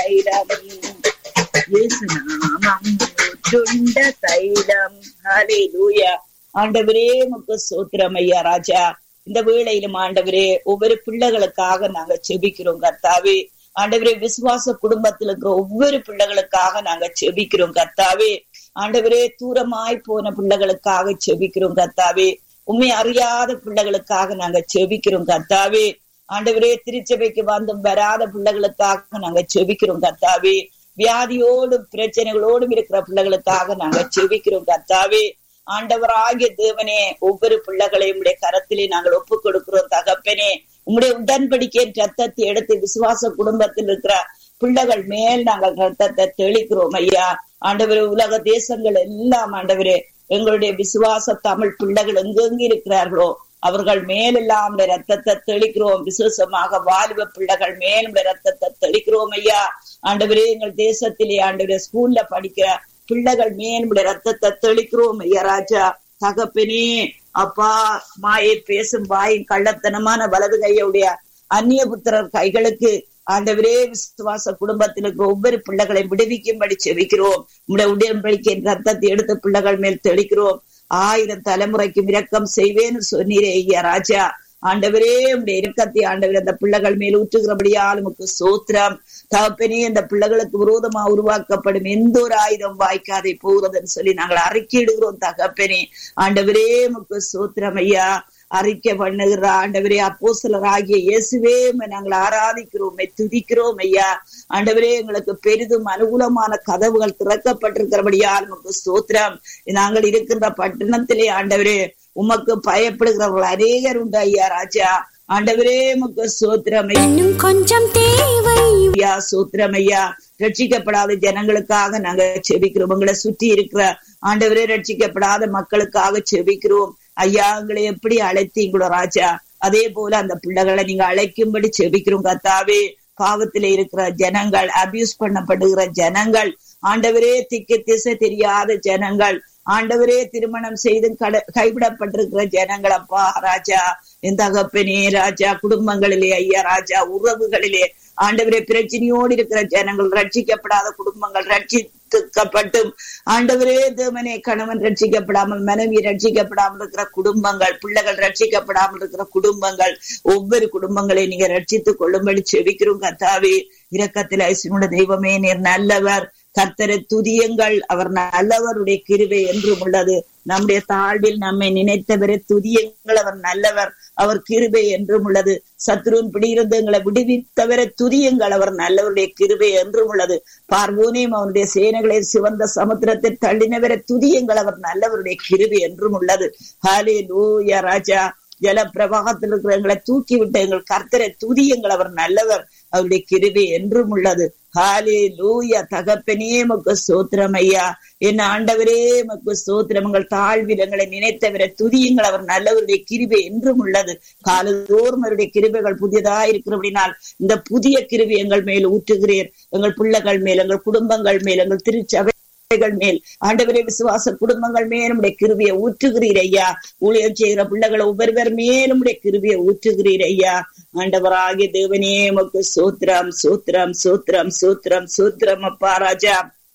தைலம் இயேசு நாமம் நூற்றுண்ட தைலம் ஹalleluya ஆண்டவரே உமக்கு சோத்திரம் ஐயா ராஜா இந்த வேளையிலும் ஆண்டவரே ஒவ்வொரு பிள்ளைகளுக்காக நாங்க செபிக்கிறோம் கர்த்தாவே ஆண்டவரே விசுவாச குடும்பத்தில் இருக்கிற ஒவ்வொரு பிள்ளைகளுக்காக நாங்க செபிக்கிறோம் கர்த்தாவே ஆண்டவரே தூரமாய் போன பிள்ளைகளுக்காக செபிக்கிறோம் கர்த்தாவே உண்மை அறியாத பிள்ளைகளுக்காக நாங்க செபிக்கிறோம் கர்த்தாவே ஆண்டவரே திருச்சபைக்கு வந்தும் வராத பிள்ளைகளுக்காக நாங்க செபிக்கிறோம் கர்த்தாவே வியாதியோடும் பிரச்சனைகளோடும் இருக்கிற பிள்ளைகளுக்காக நாங்க செபிக்கிறோம் கர்த்தாவே ஆண்டவராகிய தேவனே ஒவ்வொரு பிள்ளைகளையும் உடைய கரத்திலே நாங்கள் ஒப்பு கொடுக்கிறோம் தகப்பனே உம்முடைய உடன்படிக்கையின் ரத்தத்தை எடுத்து விசுவாச குடும்பத்தில் இருக்கிற பிள்ளைகள் மேல் நாங்கள் ரத்தத்தை தெளிக்கிறோம் ஐயா ஆண்டவரே உலக தேசங்கள் எல்லாம் ஆண்டவரே எங்களுடைய விசுவாச தமிழ் பிள்ளைகள் எங்கெங்கு இருக்கிறார்களோ அவர்கள் மேலெல்லாம் ரத்தத்தை தெளிக்கிறோம் விசேஷமாக வாலிப பிள்ளைகள் மேலும் ரத்தத்தை தெளிக்கிறோம் ஐயா ஆண்டவரே எங்கள் தேசத்திலே ஆண்டவரே ஸ்கூல்ல படிக்கிற பிள்ளைகள் மேலும் ரத்தத்தை தெளிக்கிறோம் ஐயா ராஜா தகப்பனே அப்பா மாயை பேசும் வாயின் கள்ளத்தனமான வலது கையுடைய அந்நிய புத்திரர் கைகளுக்கு ஆண்டவரே விசுவாச குடும்பத்தில் இருக்கிற ஒவ்வொரு பிள்ளைகளை விடுவிக்கும்படி செவிக்கிறோம் உடைய உடன்படிக்கை ரத்தத்தை எடுத்த பிள்ளைகள் மேல் தெளிக்கிறோம் ஆயிரம் தலைமுறைக்கு இரக்கம் செய்வேன்னு சொன்னீரே ஐயா ராஜா ஆண்டவரே உடைய இரக்கத்தை ஆண்டவர் அந்த பிள்ளைகள் மேல் ஊற்றுகிறபடியால் உமக்கு சோத்திரம் தகப்பனே அந்த பிள்ளைகளுக்கு விரோதமா உருவாக்கப்படும் எந்த ஒரு ஆயுதம் வாய்க்காதே போகிறதுன்னு சொல்லி நாங்கள் அறிக்கையிடுகிறோம் தகப்பனே ஆண்டவரே உமக்கு சோத்திரம் ஐயா அறிக்கை பண்ணுகிற ஆண்டவரே அப்போசலர் ஆகிய இயேசுவே நாங்கள் ஆராதிக்கிறோம் துதிக்கிறோம் ஐயா ஆண்டவரே எங்களுக்கு பெரிதும் அனுகூலமான கதவுகள் திறக்கப்பட்டிருக்கிறபடியால் நமக்கு சோத்திரம் நாங்கள் இருக்கின்ற பட்டணத்திலே ஆண்டவரே உமக்கு பயப்படுகிறவர்கள் அநேகர் உண்டு ஐயா ராஜா ஆண்டவரே உமக்கு சோத்திரம் இன்னும் கொஞ்சம் தேவை ஐயா சோத்திரம் ஐயா ரட்சிக்கப்படாத ஜனங்களுக்காக நாங்க செபிக்கிறோம் உங்களை சுற்றி இருக்கிற ஆண்டவரே ரட்சிக்கப்படாத மக்களுக்காக செபிக்கிறோம் ஐயா உங்களை எப்படி அழைத்தீங்களோ ராஜா அதே போல அந்த பிள்ளைகளை நீங்க அழைக்கும்படி செபிக்கிறோம் கத்தாவே பாவத்தில இருக்கிற ஜனங்கள் அபியூஸ் பண்ணப்படுகிற ஜனங்கள் ஆண்டவரே திக்கு திசை தெரியாத ஜனங்கள் ஆண்டவரே திருமணம் செய்து கட கைவிடப்பட்டிருக்கிற ஜனங்கள் அப்பா ராஜா எந்த தகப்பனே ராஜா குடும்பங்களிலே ஐயா ராஜா உறவுகளிலே ஆண்டவரே பிரச்சனையோடு இருக்கிற ஜனங்கள் ரட்சிக்கப்படாத குடும்பங்கள் ரட்சிக்கப்பட்டும் ஆண்டவரே தேவனே கணவன் ரட்சிக்கப்படாமல் மனைவி ரட்சிக்கப்படாமல் இருக்கிற குடும்பங்கள் பிள்ளைகள் ரட்சிக்கப்படாமல் இருக்கிற குடும்பங்கள் ஒவ்வொரு குடும்பங்களை நீங்க ரட்சித்துக் கொள்ளும்படி செவிக்கிறோம் கத்தாவே இரக்கத்தில் ஐசனுடைய தெய்வமே நீர் நல்லவர் கர்த்தரை துதியுங்கள் அவர் நல்லவருடைய கிருவை என்றும் உள்ளது நம்முடைய தாழ்வில் நம்மை நினைத்தவரை துதியுங்கள் அவர் நல்லவர் அவர் கிருபை என்றும் உள்ளது சத்ருவின் பிடியிருந்து எங்களை விடுவித்தவரை துதியுங்கள் அவர் நல்லவருடைய கிருபை என்றும் உள்ளது பார்வோனையும் அவனுடைய சேனைகளை சிவந்த சமுத்திரத்தை தள்ளினவரை துதியுங்கள் அவர் நல்லவருடைய கிருபை என்றும் உள்ளது ஹாலே லூயா ராஜா ஜல பிரவாகத்தில் இருக்கிற எங்களை தூக்கி விட்ட எங்கள் கர்த்தரை துதியுங்கள் அவர் நல்லவர் அவருடைய கிருபை என்றும் உள்ளது ஹாலே லூயா தகப்பனே மக்கு சோத்திரம் ஐயா என் ஆண்டவரே மக்கு சோத்திரம் உங்கள் தாழ்வில் எங்களை நினைத்தவரை துதியுங்கள் அவர் நல்லவருடைய கிருபை என்றும் உள்ளது காலதோறும் அவருடைய கிருபைகள் புதியதா இருக்கிறபடினால் இந்த புதிய கிருபை எங்கள் மேல் ஊற்றுகிறீர் எங்கள் பிள்ளைகள் மேல் எங்கள் குடும்பங்கள் மேல் எங்கள் திருச்சபை மேல் ஆண்டவரே விசுவாச குடும்பங்கள் மேலும் உடைய கிருவியை ஊற்றுகிறீர் ஐயா ஊழியம் செய்கிற பிள்ளைகளை ஒவ்வொருவர் மேலும் உடைய கிருவியை ஊற்றுகிறீர் ஐயா ஆண்டவராகிய தேவனே உமக்கு சூத்திரம் சூத்திரம் சூத்திரம் சூத்திரம் சூத்திரம் அப்பா ராஜா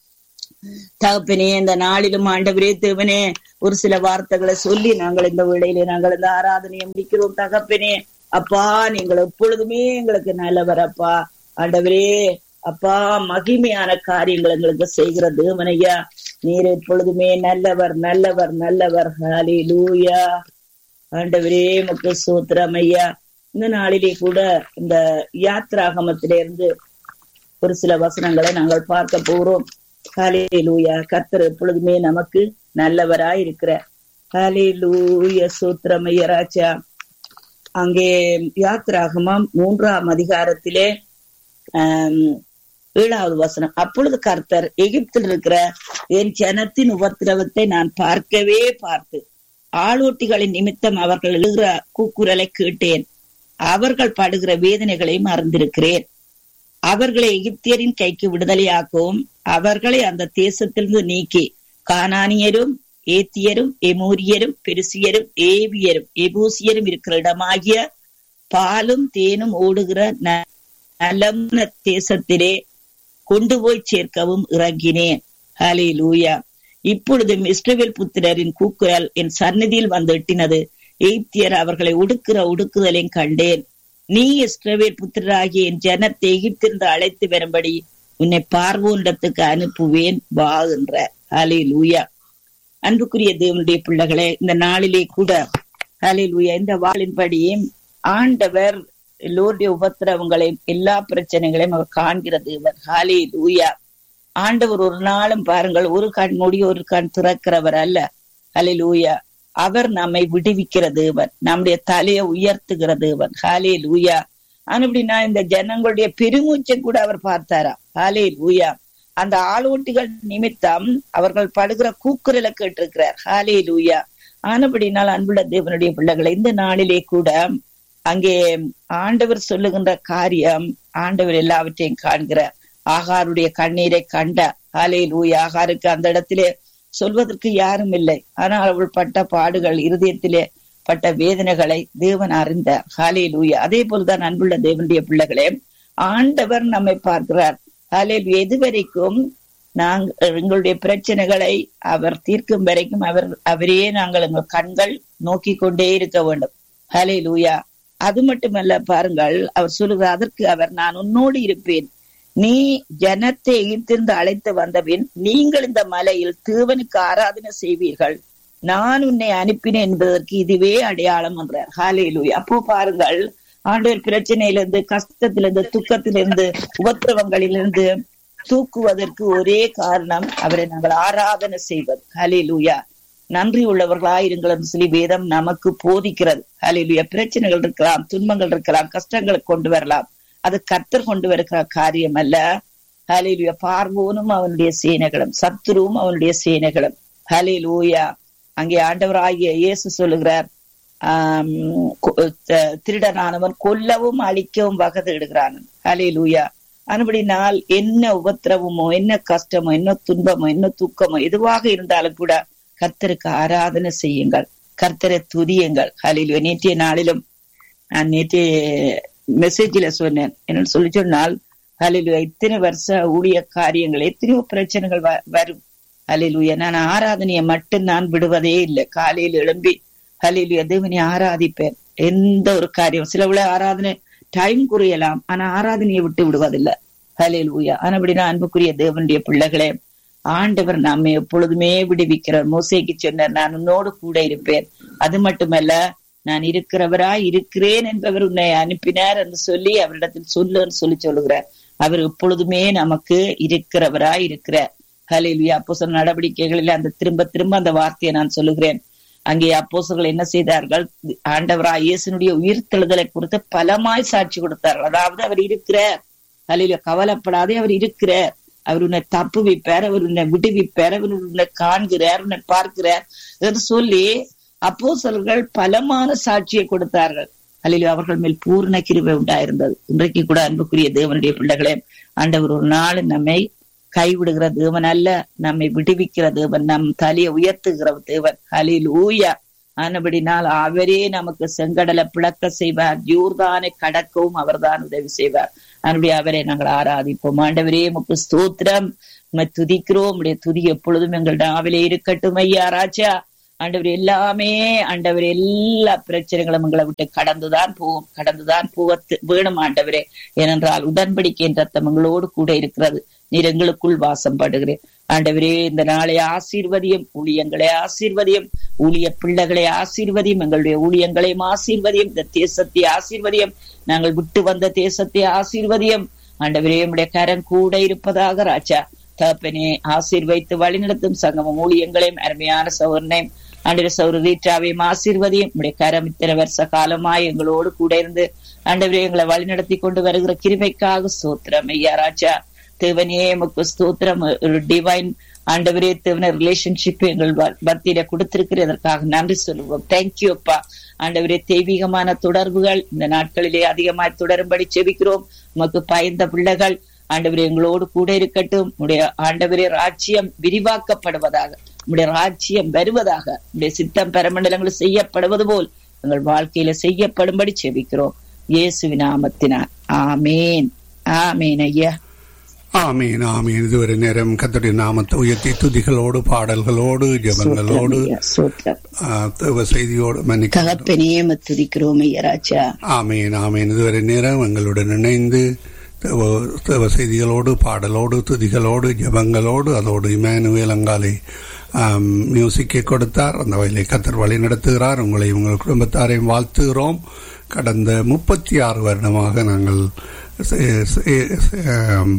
தகப்பனே இந்த நாளிலும் ஆண்டவரே தேவனே ஒரு சில வார்த்தைகளை சொல்லி நாங்கள் இந்த வேளையிலே நாங்கள் இந்த ஆராதனையை முடிக்கிறோம் தகப்பனே அப்பா நீங்கள் எப்பொழுதுமே எங்களுக்கு நல்லவர் அப்பா ஆண்டவரே அப்பா மகிமையான காரியங்கள் எங்களுக்கு செய்கிற தேவனையா நீர் எப்பொழுதுமே நல்லவர் நல்லவர் நல்லவர் ஹாலி லூயா ஆண்டவரே முக்கு சூத்திரம் ஐயா இந்த நாளிலே கூட இந்த யாத்ராகமத்தில இருந்து ஒரு சில வசனங்களை நாங்கள் பார்க்க போகிறோம் ஹாலே லூயா கர்த்தர் எப்பொழுதுமே நமக்கு நல்லவராய் இருக்கிற ஹாலே லூய சூத்திரம் ஐயா ராஜா அங்கே யாத்ராகமம் மூன்றாம் அதிகாரத்திலே ஆஹ் ஏழாவது வசனம் அப்பொழுது கர்த்தர் எகிப்தில் இருக்கிற என் ஜனத்தின் உபத்திரவத்தை நான் பார்க்கவே பார்த்து ஆளோட்டிகளின் நிமித்தம் அவர்கள் எழுகிற கூக்குரலை கேட்டேன் அவர்கள் படுகிற வேதனைகளையும் அறிந்திருக்கிறேன் அவர்களை எகிப்தியரின் கைக்கு விடுதலையாக்கவும் அவர்களை அந்த தேசத்திலிருந்து நீக்கி கானானியரும் ஏத்தியரும் எமூரியரும் பெருசியரும் ஏவியரும் எபூசியரும் இருக்கிற இடமாகிய பாலும் தேனும் ஓடுகிற நலம்ன தேசத்திலே கொண்டு போய் சேர்க்கவும் இறங்கினேன் ஹலே லூயா இப்பொழுதும் இஸ்ரவேல் புத்திரரின் கூக்குரல் என் சந்நிதியில் வந்து எட்டினது எய்த்தியர் அவர்களை ஒடுக்குற ஒடுக்குதலையும் கண்டேன் நீ இஸ்ரவேல் புத்திரராகிய என் ஜனத்தை எகிப்திருந்து அழைத்து வரும்படி உன்னை பார்வோனிடத்துக்கு அனுப்புவேன் வா என்ற ஹலே லூயா அன்புக்குரிய தேவனுடைய பிள்ளைகளே இந்த நாளிலே கூட ஹலே லூயா இந்த வாளின்படி ஆண்டவர் எல்லோருடைய உபத்திரவங்களையும் எல்லா பிரச்சனைகளையும் அவர் காண்கிற தேவர் ஹாலே லூயா ஆண்டவர் ஒரு நாளும் பாருங்கள் ஒரு கண் மூடி ஒரு கண் திறக்கிறவர் அல்ல ஹலே லூயா அவர் நம்மை விடுவிக்கிற தேவன் நம்முடைய தலையை உயர்த்துகிற தேவன் ஹாலே லூயா அப்படின்னா இந்த ஜனங்களுடைய பெருமூச்சை கூட அவர் பார்த்தாரா ஹாலே லூயா அந்த ஆளோட்டிகள் நிமித்தம் அவர்கள் படுகிற கூக்குரலை கேட்டிருக்கிறார் ஹாலே லூயா ஆனபடினால் அன்புள்ள தேவனுடைய பிள்ளைகளை இந்த நாளிலே கூட அங்கே ஆண்டவர் சொல்லுகின்ற காரியம் ஆண்டவர் எல்லாவற்றையும் காண்கிறார் ஆகாருடைய கண்ணீரை கண்ட ஹாலே லூயா ஆகாருக்கு அந்த இடத்திலே சொல்வதற்கு யாரும் இல்லை ஆனால் அவள் பட்ட பாடுகள் இருதயத்திலே பட்ட வேதனைகளை தேவன் அறிந்தார் ஹாலே லூயா அதே போல்தான் அன்புள்ள தேவனுடைய பிள்ளைகளே ஆண்டவர் நம்மை பார்க்கிறார் ஹாலே எது வரைக்கும் நாங்கள் எங்களுடைய பிரச்சனைகளை அவர் தீர்க்கும் வரைக்கும் அவர் அவரையே நாங்கள் எங்கள் கண்கள் நோக்கி கொண்டே இருக்க வேண்டும் ஹலே லூயா அது மட்டுமல்ல பாருங்கள் அவர் சொல்லுகிறார் அதற்கு அவர் நான் உன்னோடு இருப்பேன் நீ ஜனத்தை எகிப்திருந்து அழைத்து வந்தபின் நீங்கள் இந்த மலையில் தேவனுக்கு ஆராதனை செய்வீர்கள் நான் உன்னை அனுப்பினேன் என்பதற்கு இதுவே அடையாளம் என்றார் ஹாலேலூய் அப்போ பாருங்கள் ஆண்டவர் பிரச்சனையிலிருந்து கஷ்டத்திலிருந்து துக்கத்திலிருந்து உபத்திரவங்களிலிருந்து தூக்குவதற்கு ஒரே காரணம் அவரை நாங்கள் ஆராதனை செய்வது ஹலிலூயா நன்றி உள்ளவர்களாயிருங்கள் என்று சொல்லி வேதம் நமக்கு போதிக்கிறது ஹலிலுயா பிரச்சனைகள் இருக்கலாம் துன்பங்கள் இருக்கலாம் கஷ்டங்களை கொண்டு வரலாம் அது கர்த்தர் கொண்டு வருகிற காரியம் அல்ல ஹலிலுயா பார்வோனும் அவனுடைய சேனைகளும் சத்துருவும் அவனுடைய சேனைகளும் ஹலிலூயா அங்கே ஆண்டவராகிய இயேசு சொல்லுகிறார் ஆஹ் திருடனானவன் கொல்லவும் அழிக்கவும் வகதிடுகிறான் ஹலிலூயா அதுபடினால் என்ன உபத்திரவமோ என்ன கஷ்டமோ என்ன துன்பமோ என்ன துக்கமோ எதுவாக இருந்தாலும் கூட கர்த்தருக்கு ஆராதனை செய்யுங்கள் கர்த்தரை துதியுங்கள் ஹலில் நேற்றைய நாளிலும் நான் நேற்றைய மெசேஜில சொன்னேன் என்னன்னு சொல்லி சொன்னால் ஹலில் இத்தனை வருஷ ஊழிய காரியங்கள் எத்தனையோ பிரச்சனைகள் வரும் ஹலிலுயா நான் ஆராதனையை மட்டும் நான் விடுவதே இல்லை காலையில் எழும்பி ஹலிலுயா தேவனை ஆராதிப்பேன் எந்த ஒரு காரியம் சில உள்ள ஆராதனை டைம் குறையலாம் ஆனா ஆராதனையை விட்டு விடுவதில்லை ஹலில் ஊயா ஆனபடினா அன்புக்குரிய தேவனுடைய பிள்ளைகளே ஆண்டவர் நம்மை எப்பொழுதுமே விடுவிக்கிறார் மோசைக்கு சொன்னார் நான் உன்னோடு கூட இருப்பேன் அது மட்டுமல்ல நான் இருக்கிறவராய் இருக்கிறேன் என்பவர் உன்னை அனுப்பினார் என்று சொல்லி அவரிடத்தில் சொல்லுன்னு சொல்லி சொல்லுகிறார் அவர் எப்பொழுதுமே நமக்கு இருக்கிறவராய் இருக்கிறார் ஹலிலுயா அப்போ சொன்ன நடவடிக்கைகளில் அந்த திரும்ப திரும்ப அந்த வார்த்தையை நான் சொல்லுகிறேன் அங்கே அப்போசர்கள் என்ன செய்தார்கள் ஆண்டவராய் இயேசுனுடைய உயிர்த்தெழுதலை குறித்து பலமாய் சாட்சி கொடுத்தார்கள் அதாவது அவர் இருக்கிறார் அலையில கவலைப்படாதே அவர் இருக்கிறார் அவர் உன்னை தப்பு வைப்பார் அவர் உன்னை விடுவிப்பார் அவர் உன்னை காண்கிறார் உன்னை பார்க்கிறார் என்று சொல்லி அப்போசல்கள் பலமான சாட்சியை கொடுத்தார்கள் அல்லது அவர்கள் மேல் பூர்ண கிருபை உண்டாயிருந்தது இன்றைக்கு கூட அன்புக்குரிய தேவனுடைய பிள்ளைகளே ஆண்டவர் ஒரு நாள் நம்மை கைவிடுகிற தேவன் அல்ல நம்மை விடுவிக்கிற தேவன் நம் தலையை உயர்த்துகிற தேவன் ஹலில் ஊயா ஆனபடினால் அவரே நமக்கு செங்கடலை பிளக்க செய்வார் யூர்தானை கடக்கவும் அவர்தான் உதவி செய்வார் அதனுடைய அவரை நாங்கள் ஆராதிப்போம் ஆண்டவரே முக்கு ஸ்தோத்திரம் உண்மை துதிக்கிறோம் உடைய துதி எப்பொழுதும் எங்கள் நாவிலே இருக்கட்டும் ஐயா ராஜா ஆண்டவர் எல்லாமே ஆண்டவர் எல்லா பிரச்சனைகளும் எங்களை விட்டு கடந்துதான் போவோம் கடந்துதான் போக வேணும் ஆண்டவரே ஏனென்றால் உடன்படிக்கையின் ரத்தம் எங்களோடு கூட இருக்கிறது நீர் எங்களுக்குள் வாசம் படுகிறேன் ஆண்டவரே இந்த நாளை ஆசீர்வதியும் ஊழியங்களை ஆசீர்வதியும் ஊழிய பிள்ளைகளை ஆசீர்வதியும் எங்களுடைய ஊழியங்களையும் ஆசீர்வதியும் இந்த தேசத்தை ஆசீர்வதியும் நாங்கள் விட்டு வந்த தேசத்தை ஆசீர்வதியும் ஆண்டவரே உடைய கரம் கூட இருப்பதாக ராஜா தகப்பனே ஆசீர்வைத்து வழிநடத்தும் சங்கமம் ஊழியங்களையும் அருமையான சௌர்ணையும் ஆண்டவர் சௌர ரீட்டாவையும் ஆசீர்வதியும் உடைய கரம் இத்தனை வருஷ காலமாய் எங்களோடு கூட இருந்து ஆண்டவரே எங்களை வழிநடத்தி கொண்டு வருகிற கிருமைக்காக சோத்திரம் ஐயா ராஜா தேவனே எமக்கு ஸ்தோத்திரம் ஒரு டிவைன் ஆண்டவரே தேவன ரிலேஷன்ஷிப் எங்கள் பக்தியில கொடுத்திருக்கிறதற்காக நன்றி சொல்லுவோம் தேங்க்யூ அப்பா ஆண்டவரே தெய்வீகமான தொடர்புகள் இந்த நாட்களிலே அதிகமாய் தொடரும்படி செபிக்கிறோம் உமக்கு பயந்த பிள்ளைகள் ஆண்டவரே எங்களோடு கூட இருக்கட்டும் உடைய ஆண்டவரே ராஜ்யம் விரிவாக்கப்படுவதாக உடைய ராஜ்யம் வருவதாக உடைய சித்தம் பெருமண்டலங்கள் செய்யப்படுவது போல் எங்கள் வாழ்க்கையில செய்யப்படும்படி செபிக்கிறோம் இயேசுவின் நாமத்தினார் ஆமேன் ஆமேன் ஐயா ஆமீன் ஆமீன் இதுவரை நேரம் கத்தருடைய நாமத்தை உயர்த்தி துதிகளோடு பாடல்களோடு ஜெபங்களோடு சூத்திரம் ஆ, தேவ செய்தியோடு மன்னிக்க தகப்பனே துதிக்கிறோம் ஐயராஜா ஆமீன் ஆமீன் இதுவரை நேரம் எங்களுடன் இணைந்து தேவ தேவ செய்திகளோடு பாடலோடு துதிகளோடு ஜெபங்களோடு அதோடு இமானுவேல் அங்காலை ஆம், மியூசிக்கை கொடுத்தார் அந்த வகையிலே கத்தர் வழி நடத்துகிறார் உங்களை உங்கள் குடும்பத்தாரையும் வாழ்த்துகிறோம் கடந்த முப்பத்தி ஆறு வருடமாக நாங்கள் சே- சே- சே- ஆம்,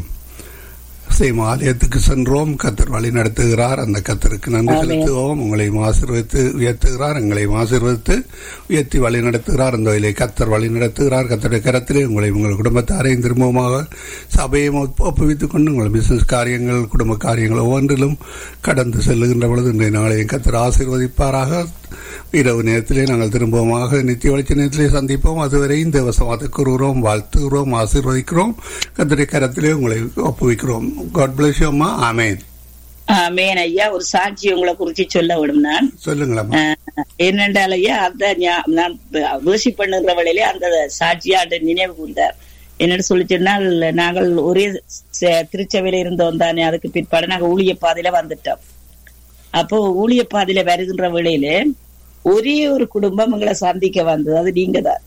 சேம் ஆலயத்துக்கு சென்றோம் கத்தர் வழி நடத்துகிறார் அந்த கத்தருக்கு நன்றி ஆமென். செலுத்துவோம் உங்களையும் ஆசீர்வதித்து உயர்த்துகிறார் எங்களையும் ஆசீர்வதித்து உயர்த்தி வழி நடத்துகிறார் அந்த வழியிலே கத்தர் வழி நடத்துகிறார் கத்தருடைய கரத்திலே உங்களை உங்கள் குடும்பத்தாரையும் திரும்பவுமாக சபையும் ஒப்பு- ஒப்புவித்துக் கொண்டு உங்கள் பிசினஸ் காரியங்கள் குடும்ப காரியங்கள் ஒவ்வொன்றிலும் கடந்து செல்லுகின்ற பொழுது இன்றைய நாளையும் கத்தர் ஆசீர்வதிப்பாராக இரவு நேரத்திலே நாங்கள் திரும்பவுமாக நித்திய வெளிச்ச நேரத்திலே சந்திப்போம் அதுவரை இந்த வசமாத்தை கூறுகிறோம் வாழ்த்துகிறோம் ஆசீர்வதிக்கிறோம் கத்தருடைய கரத்திலே உங்களை ஒப்புவிக்கிறோம் காட் பிளஸ் அம்மா ஆமேன் ஆமேன் ஐயா ஒரு சாட்சி உங்களை குறிச்சு சொல்ல விடும் நான் சொல்லுங்களம்மா ஆஹ், என்னென்றால் ஐயா அந்த ஞா- நான் வேசி பண்ணுகிற வழியிலே அந்த சாட்சியாட்ட நினைவு கூர்ந்தார் என்னன்னு சொல்லி சொன்னால் நாங்கள் ஒரே ச- திருச்சபையில இருந்தோம் தானே அதுக்கு பிற்பாடு நாங்க ஊழிய பாதையில வந்துட்டோம் அப்போ ஊழிய பாதையில வருகின்ற வேளையில ஒரே ஒரு குடும்பம் எங்களை சந்திக்க வந்தது அது நீங்க தான்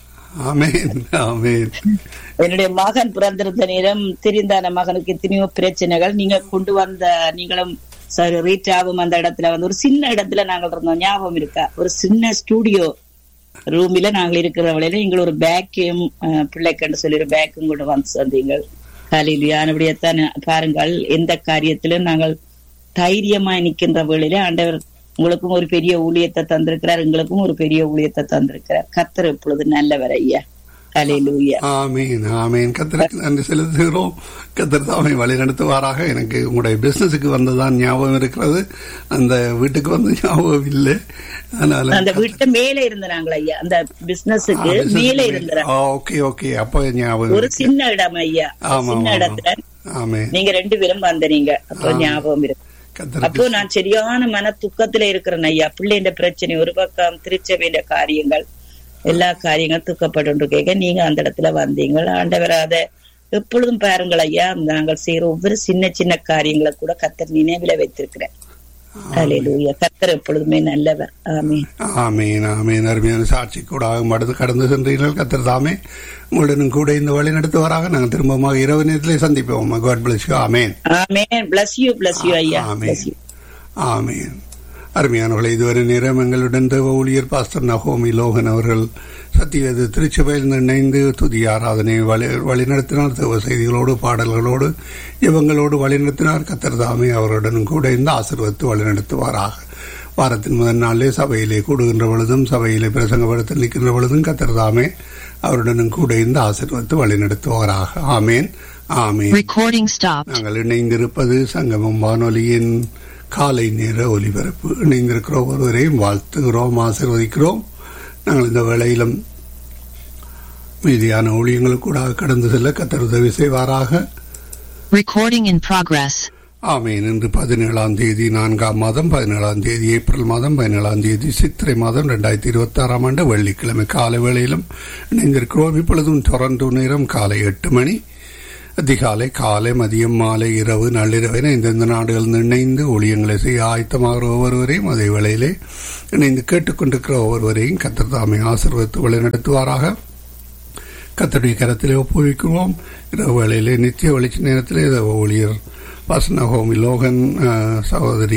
ஆமேன் ஆமேன் என்னுடைய மகன் பிறந்திருந்த நேரம் தெரிந்தான மகனுக்கு எத்தனையோ பிரச்சனைகள் நீங்க கொண்டு வந்த நீங்களும் சரி ரீட்டாவும் அந்த இடத்துல வந்து ஒரு சின்ன இடத்துல நாங்கள் இருந்தோம் ஞாபகம் இருக்கா ஒரு சின்ன ஸ்டூடியோ ரூமில நாங்கள் இருக்கிற வழியில நீங்கள் ஒரு பேக்கையும் பிள்ளைக்கண்டு சொல்லி ஒரு பேக்கும் கூட வந்து சந்தீங்கள் காலையில் யானபடியத்தான் பாருங்கள் எந்த காரியத்திலும் நாங்கள் தைரியமா நிக்கின்ற வேளையில ஆண்டவர் உங்களுக்கும் ஒரு பெரிய ஊழியத்தை தந்திருக்கிறார் எங்களுக்கும் ஒரு பெரிய ஊழியத்தை தந்திருக்கிறார் கத்தர் எப்பொழுது நல்லவர் ஐயா காலையிலூயா ஆமீன் ஆமீன் கத்தருக்கு நன்றி செலுத்துகிறோம் கத்தர் தாமை வழி நடத்துவாராக எனக்கு உங்களுடைய பிசினஸுக்கு வந்ததான் ஞாபகம் இருக்கிறது அந்த வீட்டுக்கு வந்து ஞாபகம் இல்லை அதனால அந்த வீட்டு மேல இருந்தாங்களா ஐயா அந்த பிசினஸுக்கு மேல இருந்தாங்க ஓகே ஓகே அப்போ ஞாபகம் ஒரு இருக்கு. சின்ன இடம் ஐயா ஆமா சின்ன ஆமா இடத்துல ஆமேன் நீங்க ரெண்டு பேரும் வந்தனீங்க அப்போ ஞாபகம் இருக்கு கத்தருக்கு அப்போ நான் சரியான மன துக்கத்துல இருக்கிறேன் ஐயா பிள்ளைன்ற பிரச்சனை ஒரு பக்கம் திருச்சபையில காரியங்கள் எல்லா காரியங்களும் துக்கப்பட்டு கேட்க நீங்க அந்த இடத்துல வந்தீங்க ஆண்டவர் அதை எப்பொழுதும் பாருங்கள் ஐயா நாங்கள் செய்யற ஒவ்வொரு சின்ன சின்ன காரியங்களை கூட கத்தர் நினைவுல வைத்திருக்கிறேன் ஹalleluya கத்தர் எப்பொழுதுமே நல்லவர் ஆமென் ஆமீன் ஆமீன் அருமையான சாட்சி கூட மடந்து கடந்து சென்றீர்கள் கத்தர் தாமே உங்களுடனும் கூட இந்த வழி நடத்துவாராக நாங்கள் திரும்பமாக இரவு நேரத்திலே சந்திப்போம் God bless amen amen bless you bless you ஐயா ஆமென். bless you ஆமீன் அருமையானவர்களை இதுவரை நேரம் எங்களுடன் தேவ ஊழியர் பாஸ்டர் நகோமி லோகன் அவர்கள் சத்தியவேத திருச்சபையில் இணைந்து துதி ஆராதனை வழி வழிநடத்தினார் தேவ செய்திகளோடு பாடல்களோடு இவங்களோடு வழிநடத்தினார் கத்தர் தாமே அவருடன் கூட இந்த ஆசீர்வத்து வழிநடத்துவாராக வாரத்தின் முதல் நாளிலே சபையிலே கூடுகின்ற பொழுதும் சபையிலே பிரசங்கப்படுத்த நிற்கின்ற பொழுதும் கத்தர் தாமே அவருடனும் கூட இந்த ஆசீர்வத்து வழிநடத்துவாராக ஆமேன் ஆமேன் Recording stopped. நாங்கள் இணைந்திருப்பது சங்கமம் வானொலியின் காலை நேர ஒலிபரப்பு இணைந்திருக்கிறோம் ஒருவரையும் வாழ்த்துகிறோம் ஆசீர்வதிக்கிறோம் நாங்கள் இந்த வேளையிலும் மீதியான ஊழியங்களுக்கு கூட கடந்து செல்ல கத்தர் உதவி செய்வாராக Recording in progress. ஆமேன் இன்று பதினேழாம் தேதி நான்காம் மாதம் பதினேழாம் தேதி ஏப்ரல் மாதம் பதினேழாம் தேதி சித்திரை மாதம் ரெண்டாயிரத்தி இருபத்தி ஆறாம் ஆண்டு வெள்ளிக்கிழமை காலை வேளையிலும் இணைந்திருக்கிறோம் இப்பொழுதும் டொரண்டோ நேரம் காலை எட்டு மணி அதிகாலை காலை மதியம் மாலை இரவு நள்ளிரவு என இந்தந்த நாடுகள் இணைந்து ஒளியங்களை செய்ய ஆயத்தமாகிற ஒவ்வொருவரையும் அதே வேளையிலே இணைந்து கேட்டுக்கொண்டிருக்கிற ஒவ்வொருவரையும் கத்தர் தாமே ஆசீர்வதித்து வழிநடத்துவாராக கத்தருடைய கரத்திலே ஒப்புவிக்கிறோம் இரவு வேளையிலே நித்திய வெளிச்ச நேரத்திலே இந்த ஊழியர் பாசன ஹோமி லோகன் அஹ், சகோதரி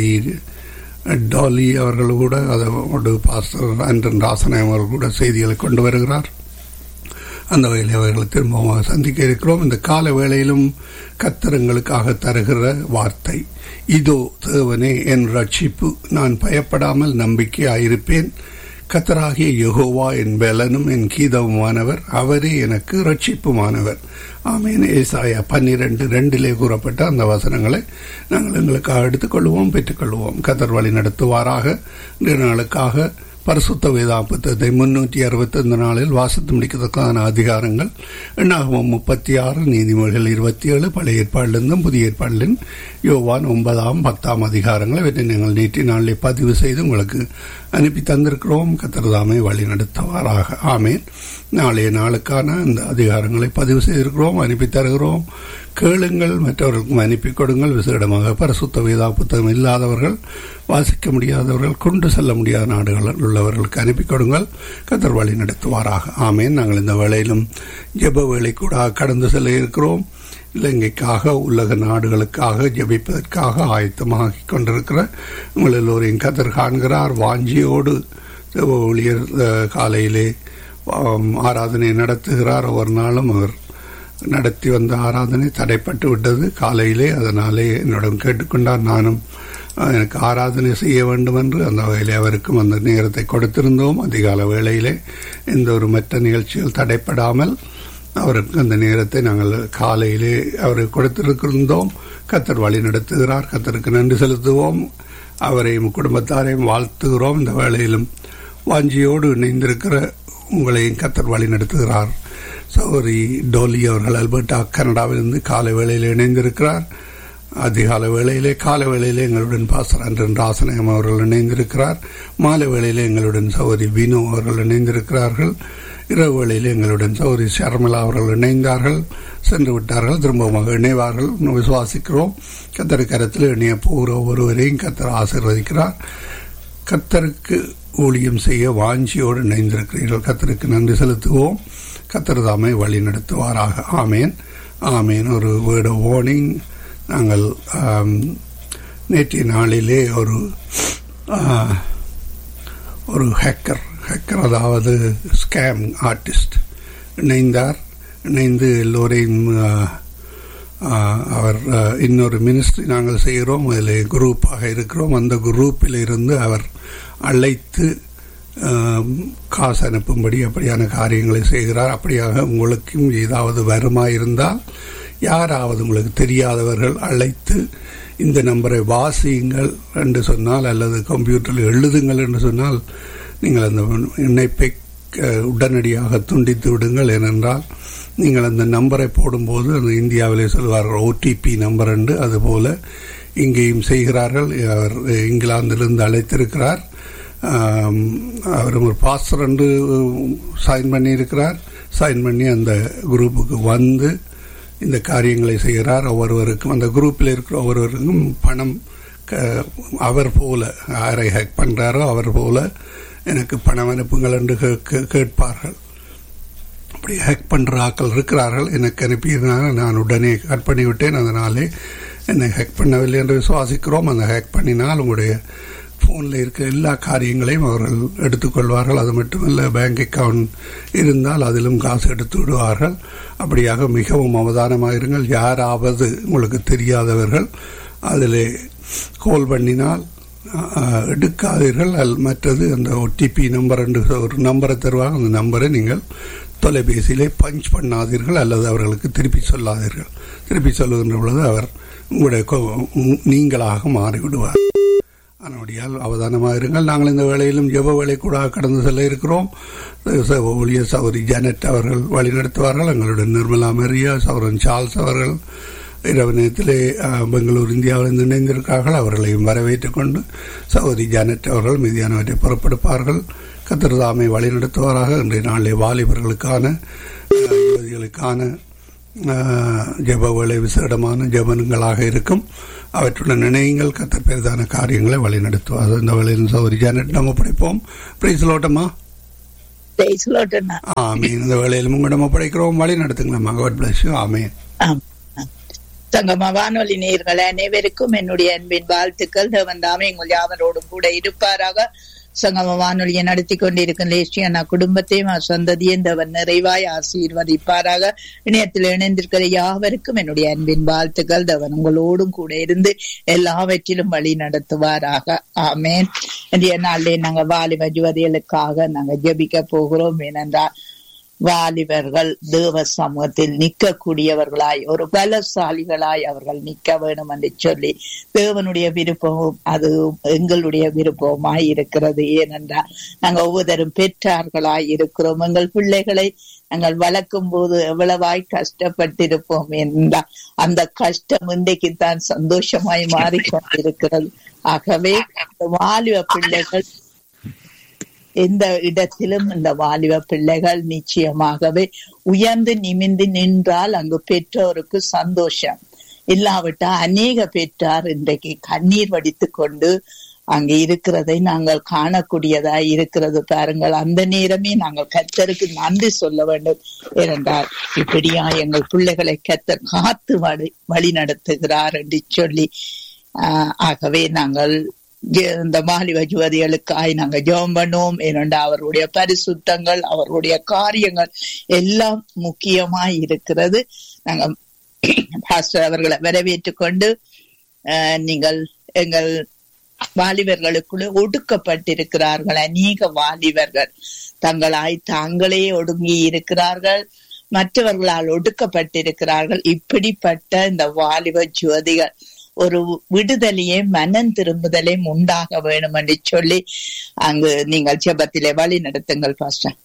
டாலி அவர்கள் கூட அதோடு பாஸ்டர் அன்றன் ராசனாயம் அவர்கள் கூட செய்திகளை கொண்டு வருகிறார் அந்த வகையில் அவர்களை திரும்பமாக சந்திக்க இருக்கிறோம் இந்த கால வேளையிலும் கத்தரங்களுக்காக தருகிற வார்த்தை இதோ தேவனே என் ரட்சிப்பு நான் பயப்படாமல் நம்பிக்கையாயிருப்பேன் கத்தராகிய யெகோவா என் பலனும் என் கீதவுமானவர் அவரே எனக்கு ரட்சிப்புமானவர் ஆமேன் ஏசாயா பன்னிரண்டு ரெண்டிலே கூறப்பட்ட அந்த வசனங்களை நாங்கள் எங்களுக்காக எடுத்துக்கொள்வோம் பெற்றுக்கொள்வோம் கத்தர் வழி நடத்துவாராக இன்றைய நாளுக்காக பரிசுத்த வேதா புத்தகத்தை முன்னூற்றி அறுபத்தைந்து நாளில் வாசித்து முடிக்கிறதுக்கான அதிகாரங்கள் எண்ணாகமம் முப்பத்தி ஆறு நீதிமொழிகள் இருபத்தி ஏழு பழைய ஏற்பாடிலிருந்தும் புதிய ஏற்பாடிலின் யோவான் ஒன்பதாம் பத்தாம் அதிகாரங்களை இவற்றை நீங்கள் நேற்று நாளிலே பதிவு செய்து உங்களுக்கு அனுப்பி தந்திருக்கிறோம் கத்திரதாமை வழி நடத்துவாராக ஆமேன் நாளைய நாளுக்கான அந்த அதிகாரங்களை பதிவு செய்திருக்கிறோம் அனுப்பி தருகிறோம் கேளுங்கள் மற்றவர்களுக்கும் அனுப்பி கொடுங்கள் விசேடமாக பரிசுத்த வேதா புத்தகம் இல்லாதவர்கள் வாசிக்க முடியாதவர்கள் கொண்டு செல்ல முடியாத நாடுகளில் உள்ளவர்களுக்கு அனுப்பி கொடுங்கள் கத்தர் வழி நடத்துவாராக ஆமேன் நாங்கள் இந்த வேளையிலும் ஜெப வேலை கூட கடந்து செல்ல இருக்கிறோம் இலங்கைக்காக உலக நாடுகளுக்காக ஜெபிப்பதற்காக ஆயத்தமாகி கொண்டிருக்கிற உங்கள் எல்லோரையும் கத்தர் காண்கிறார் வாஞ்சியோடு தேவ ஊழியர் அஹ், காலையிலே ஆம், ஆராதனை நடத்துகிறார் ஒவ்வொரு நாளும் அவர் நடத்தி வந்த ஆராதனை தடைப்பட்டு விட்டது காலையிலே அதனாலே என்னிடம் கேட்டுக்கொண்டார் நானும் அஹ், எனக்கு ஆராதனை செய்ய வேண்டும் என்று அந்த வகையிலே அவருக்கும் அந்த நேரத்தை கொடுத்திருந்தோம் அதிகால வேளையிலே எந்த ஒரு மற்ற நிகழ்ச்சிகள் தடைப்படாமல் அவருக்கு அந்த நேரத்தை நாங்கள் காலையிலே அவருக்கு கொடுத்திருக்கின்றோம் கத்தர் வழி நடத்துகிறார் கத்தருக்கு நன்றி செலுத்துவோம் அவரையும் குடும்பத்தாரையும் வாழ்த்துகிறோம் இந்த வேளையிலும் வாஞ்சியோடு இணைந்திருக்கிற உங்களையும் கத்தர் வழி நடத்துகிறார் சௌரி டோலி அவர்கள் அல்பர்டா கனடாவிலிருந்து காலை வேளையில் இணைந்திருக்கிறார் அதிகால வேளையிலே காலை வேளையிலே எங்களுடன் பாசர் அன்றன் ராசனகம் அவர்கள் இணைந்திருக்கிறார் மாலை வேளையிலே எங்களுடன் சௌரி வினு அவர்கள் இணைந்திருக்கிறார்கள் இரவு வேளையிலே எங்களுடன் சௌரி ஷர்மிளா அவர்கள் இணைந்தார்கள் சென்று விட்டார்கள் திரும்பமாக இணைவார்கள் இன்னும் விசுவாசிக்கிறோம் கத்தர் கரத்தில் இணைய போகிற ஒருவரையும் கத்தர் ஆசீர்வதிக்கிறார் கத்தருக்கு ஊழியம் செய்ய வாஞ்சியோடு இணைந்திருக்கிறீர்கள் கத்தருக்கு நன்றி செலுத்துவோம் கத்தர் தாமே வழி நடத்துவாராக ஆமேன் ஆமேன் ஒரு வேர்டு வார்னிங் நாங்கள் ஆம், நேற்றைய நாளிலே ஒரு ஆ, ஒரு ஹேக்கர் ஹேக்கர் அதாவது ஸ்கேம் ஆர்டிஸ்ட் இணைந்தார் இணைந்து எல்லோரையும் ஆ, ஆ, அவர் ஆ, இன்னொரு மினிஸ்ட்ரி நாங்கள் செய்கிறோம் அதில் குரூப்பாக இருக்கிறோம் அந்த குரூப்பில் இருந்து அவர் அழைத்து ஆம், காசு அனுப்பும்படி அப்படியான காரியங்களை செய்கிறார் அப்படியாக உங்களுக்கும் ஏதாவது வருமாயிருந்தால் யாராவது உங்களுக்கு தெரியாதவர்கள் அழைத்து இந்த நம்பரை வாசியுங்கள் என்று சொன்னால் அல்லது கம்ப்யூட்டரில் எழுதுங்கள் என்று சொன்னால் நீங்கள் அந்த இணைப்பை அஹ், உடனடியாக துண்டித்து விடுங்கள் ஏனென்றால் நீங்கள் அந்த நம்பரை போடும்போது அந்த இந்தியாவிலே சொல்வார்கள் ஓடிபி நம்பர் என்று அதுபோல இங்கேயும் செய்கிறார்கள் அவர் இங்கிலாந்திலிருந்து அழைத்திருக்கிறார் ஆம், அவர் ஒரு பாஸ்டர் என்று சைன் பண்ணியிருக்கிறார் சைன் பண்ணி அந்த குரூப்புக்கு வந்து இந்த காரியங்களை செய்கிறார் ஒவ்வொருவருக்கும் அந்த குரூப்பில் இருக்கிற ஒவ்வொருவருக்கும் பணம் க- அவர் போல யாரை ஹேக் பண்ணுறாரோ அவர் போல எனக்கு பணம் அனுப்புங்கள் என்று கே- கே- கேட்பார்கள் அப்படி ஹேக் பண்ணுற ஆட்கள் இருக்கிறார்கள் எனக்கு அனுப்பியிருந்தாங்க நான் உடனே கட் பண்ணிவிட்டேன் அதனாலே என்னை ஹேக் பண்ணவில்லை என்று விசுவாசிக்கிறோம் அந்த ஹேக் பண்ணினால் உங்களுடைய ஃபோனில் இருக்கிற எல்லா காரியங்களையும் அவர்கள் எடுத்துக்கொள்வார்கள் அது மட்டுமல்ல பேங்க் அக்கவுண்ட் இருந்தால் அதிலும் காசு எடுத்து விடுவார்கள் அப்படியாக மிகவும் அவதானமாயிருங்கள் யாராவது உங்களுக்கு தெரியாதவர்கள் அதில் கால் பண்ணினால் அஹ், எடுக்காதீர்கள் அல்- மற்றது அந்த ஓடிபி நம்பர் என்று ஒரு நம்பரை தருவாங்க அந்த நம்பரை நீங்கள் தொலைபேசியிலே பஞ்ச் பண்ணாதீர்கள் அல்லது அவர்களுக்கு திருப்பி சொல்லாதீர்கள் திருப்பி சொல்லுகின்ற பொழுது அவர் உங்களுடைய கொ- நீங்களாக மாறிவிடுவார் அதனுடையால் அவதானமாக இருங்கள் நாங்கள் இந்த வேளையிலும் ஜெப வேலை கூட கடந்து செல்ல இருக்கிறோம் ச- ஊழியர் சௌரி ஜானட் அவர்கள் வழிநடத்துவார்கள் எங்களுடன் நிர்மலா மெரியா சௌரன் சார்ல்ஸ் அவர்கள் இரவு நேரத்திலே அஹ், பெங்களூர் இந்தியாவிலிருந்து இணைந்திருக்கிறார்கள் அவர்களையும் வரவேற்றுக் கொண்டு சௌரி ஜானட் அவர்கள் மீதியானவற்றை புறப்படுப்பார்கள் கத்திரதாமை வழிநடத்துவாராக இன்றைய நாளிலே வாலிபர்களுக்கான அஹ், யுவதிகளுக்கான ஆஹ், ஜெப வேலை விசேடமான ஜெபனங்களாக இருக்கும் அவற்றுடன் இணையுங்கள் கத்தர் பெரிதான காரியங்களை வழிநடத்துவார் இந்த வேலையில் சௌரி ஜானட் நம்ம படைப்போம் பிரைஸ் லோட்டமா Praise Lord அண்ணா. ஆமீன் இந்த வேலையிலும் உங்களிடம் ஒப்படைக்கிறோம் வழி நடத்துங்களா காட் பிளஸ் ஆமீன் ஆம். சங்கம வானொலி நேயர்கள் அனைவருக்கும் என்னுடைய அன்பின் வாழ்த்துக்கள் தேவன் தாமே உங்கள் யாவரோடும் கூட இருப்பாராக சங்கம வானொலியை நடத்தி கொண்டிருக்கும் லேசியனா குடும்பத்தையும் அவர் சந்ததியும் தேவன் நிறைவாய் ஆசீர்வதிப்பாராக இணையத்தில் இணைந்திருக்கிற யாவருக்கும் என்னுடைய அன்பின் வாழ்த்துக்கள் தேவன் உங்களோடும் கூட இருந்து எல்லாவற்றிலும் வழி நடத்துவாராக ஆமேன் இன்றைய நாளிலே நாங்க வாலிப யுவதிகளுக்காக நாங்க ஜெபிக்க போகிறோம் ஏனென்றால் வாலிபர்கள் தேவ சமூகத்தில் நிற்கக்கூடியவர்களாய் ஒரு பலசாலிகளாய் அவர்கள் நிற்க வேண்டும் என்று சொல்லி தேவனுடைய விருப்பமும் அது எங்களுடைய விருப்பமாய் இருக்கிறது ஏனென்றால் நாங்கள் ஒவ்வொருத்தரும் பெற்றார்களாய் இருக்கிறோம் எங்கள் பிள்ளைகளை நாங்கள் வளர்க்கும் போது எவ்வளவாய் கஷ்டப்பட்டிருப்போம் என்றால் அந்த கஷ்டம் இன்றைக்கு தான் சந்தோஷமாய் மாறிக்கொண்டிருக்கிறது ஆகவே இந்த வாலிப பிள்ளைகள் எந்த இடத்திலும் இந்த வாலிப பிள்ளைகள் நிச்சயமாகவே உயர்ந்து நிமிந்து நின்றால் அங்கு பெற்றோருக்கு சந்தோஷம் இல்லாவிட்டா அநேக பெற்றார் இன்றைக்கு கண்ணீர் வடித்துக் கொண்டு அங்க இருக்கிறதை நாங்கள் காணக்கூடியதா இருக்கிறது பாருங்கள் அந்த நேரமே நாங்கள் கத்தருக்கு நன்றி சொல்ல வேண்டும் ஏனென்றால் இப்படியா எங்கள் பிள்ளைகளை கத்தர் காத்து வழி வழி நடத்துகிறார் என்று சொல்லி ஆஹ் ஆகவே நாங்கள் ஜெ- இந்த வாலிப ஜுவதிகளுக்காய் நாங்கள் ஜெபம் பண்ணுவோம் ஏனென்றா அவருடைய பரிசுத்தங்கள் அவருடைய காரியங்கள் எல்லாம் முக்கியமாய் இருக்கிறது நாங்கள் பாஸ்டர் அவர்களை வரவேற்றுக் கொண்டு ஆஹ் நீங்கள் எங்கள் வாலிபர்களுக்குள்ளே ஒடுக்கப்பட்டிருக்கிறார்கள் அநேக வாலிபர்கள் தங்களாய் தாங்களே ஒடுங்கி இருக்கிறார்கள் மற்றவர்களால் ஒடுக்கப்பட்டிருக்கிறார்கள் இப்படிப்பட்ட இந்த வாலிப ஜோதிகள் ஒரு விடுதலையே மனம் திரும்புதலையும் உண்டாக வேணும் என்று சொல்லி அங்கு நீங்கள் ஜெபத்திலே வழி நடத்துங்கள் பாஸ்டர்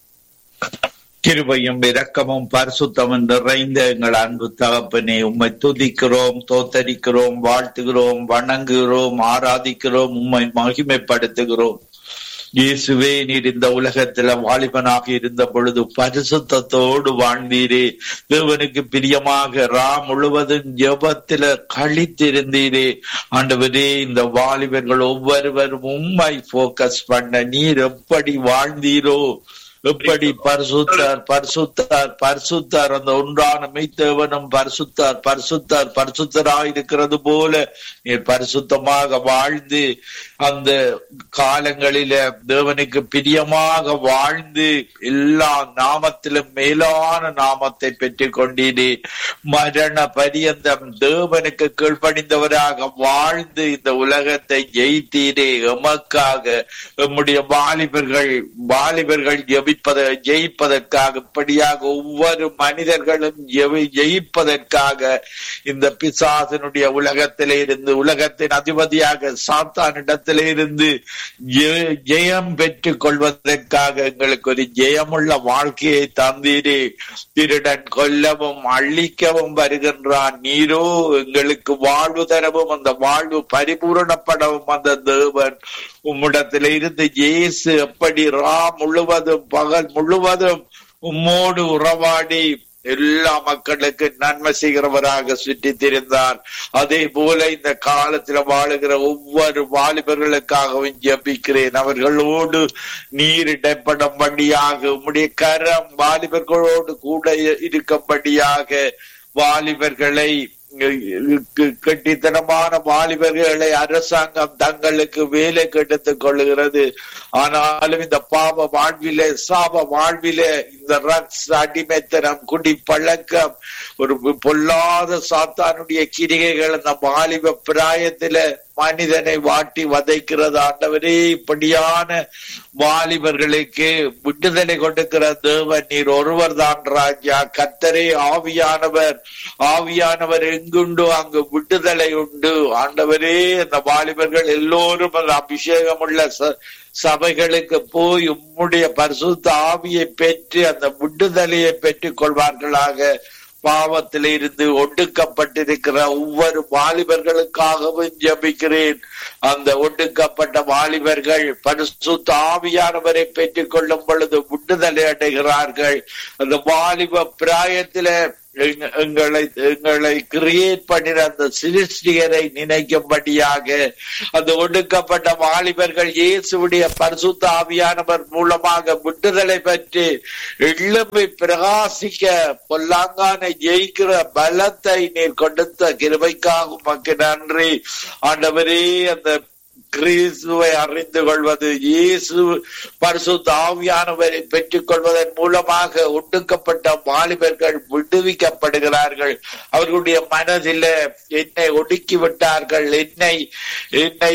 கிருபையும் இரக்கமும் பரிசுத்தமும் நிறைந்த எங்கள் அன்பு தகப்பனே உம்மை துதிக்கிறோம் தோத்தரிக்கிறோம் வாழ்த்துகிறோம் வணங்குகிறோம் ஆராதிக்கிறோம் உம்மை மகிமைப்படுத்துகிறோம் இயேசுவே நீர் இந்த உலகத்துல வாலிபனாக இருந்த பொழுது பரிசுத்தத்தோடு வாழ்ந்தீரே தேவனுக்கு பிரியமாக ரா முழுவதும் ஜெபத்தில கழித்திருந்தீரே ஆண்டவரே இந்த வாலிபர்கள் ஒவ்வொருவரும் உம்மை போக்கஸ் பண்ண நீர் எப்படி வாழ்ந்தீரோ எப்படி பரிசுத்தார் பரிசுத்தார் பரிசுத்தார் அந்த ஒன்றான மெய்த்தேவனும் பரிசுத்தார் பரிசுத்தார் பரிசுத்தராய் இருக்கிறது போல நீர் பரிசுத்தமாக வாழ்ந்து அந்த காலங்களில தேவனுக்கு பிரியமாக வாழ்ந்து எல்லா நாமத்திலும் மேலான நாமத்தை பெற்றுக் கொண்டீரே மரண பரியந்தம் தேவனுக்கு கீழ்ப்படிந்தவராக வாழ்ந்து இந்த உலகத்தை ஜெயித்தீரே எமக்காக எம்முடைய வாலிபர்கள் வாலிபர்கள் ஜெபிப்பத ஜெயிப்பதற்காக இப்படியாக ஒவ்வொரு மனிதர்களும் ஜெபி- ஜெயிப்பதற்காக இந்த பிசாசனுடைய உலகத்திலே இருந்து உலகத்தின் அதிபதியாக சாத்தானிடத்திலே இருந்து ஜெ- ஜெயம் பெற்றுக் கொள்வதற்காக எங்களுக்கு ஒரு ஜெயமுள்ள வாழ்க்கையை தந்தீரே திருடன் கொல்லவும் அழிக்கவும் வருகின்றான் நீரோ எங்களுக்கு வாழ்வு தரவும் அந்த வாழ்வு பரிபூரணப்படவும் அந்த தேவன் உம்மிடத்தில இருந்து இயேசு எப்படி ரா முழுவதும் பகல் முழுவதும் உம்மோடு உறவாடி எல்லா மக்களுக்கு நன்மை செய்கிறவராக சுற்றி திரிந்தார் அதே போல இந்த காலத்துல வாழுகிற ஒவ்வொரு வாலிபர்களுக்காகவும் ஜெபிக்கிறேன் அவர்களோடு நீர் இடப்படும்படியாக உம்முடைய கரம் வாலிபர்களோடு கூட இருக்கும்படியாக வாலிபர்களை கெட்டித்தனமான வாலிபர்களை அரசாங்கம் தங்களுக்கு வேலை கெடுத்துக் கொள்ளுகிறது ஆனாலும் இந்த பாவ வாழ்விலே சாப வாழ்விலே இந்த ரக்ஸ் அடிமைத்தனம் குடி பழக்கம் ஒரு பொல்லாத சாத்தானுடைய கிரிகைகள் அந்த வாலிப பிராயத்தில மனிதனை வாட்டி வதைக்கிறது ஆண்டவரே இப்படியான வாலிபர்களுக்கு விடுதலை கொடுக்கிற தேவன் நீர் ஒருவர் தான் ராஜா கத்தரே ஆவியானவர் ஆவியானவர் எங்குண்டோ அங்கு விடுதலை உண்டு ஆண்டவரே அந்த வாலிபர்கள் எல்லோரும் அந்த அபிஷேகம் உள்ள ச- சபைகளுக்கு போய் உம்முடைய பரிசுத்த ஆவியை பெற்று அந்த விடுதலையை பெற்றுக் கொள்வார்களாக பாவத்தில் இருந்து ஒடுக்கப்பட்டிருக்கிற ஒவ்வொரு வாலிபர்களுக்காகவும் ஜெபிக்கிறேன் அந்த ஒடுக்கப்பட்ட வாலிபர்கள் பரிசுத்த ஆவியானவரை பெற்றுக் கொள்ளும் பொழுது விடுதலை அடைகிறார்கள் அந்த வாலிப பிராயத்தில எங்க- எங்களை எங்களை கிரியேட் பண்ணின அந்த சிருஷ்டிகரை நினைக்கும்படியாக அந்த ஒடுக்கப்பட்ட வாலிபர்கள் இயேசுடைய பரிசுத்த ஆவியானவர் மூலமாக விடுதலை பெற்று எழும்பி பிரகாசிக்க பொல்லாங்கானை ஜெயிக்கிற பலத்தை நீர் கொடுத்த கிருபைக்காக உமக்கு நன்றி ஆண்டவரே அந்த கிறிஸ்துவை அறிந்து கொள்வது இயேசு பரிசுத்த ஆவியானவரை பெற்றுக் கொள்வதன் மூலமாக ஒடுக்கப்பட்ட வாலிபர்கள் விடுவிக்கப்படுகிறார்கள் அவர்களுடைய மனதில் என்னை ஒடுக்கி விட்டார்கள் என்னை என்னை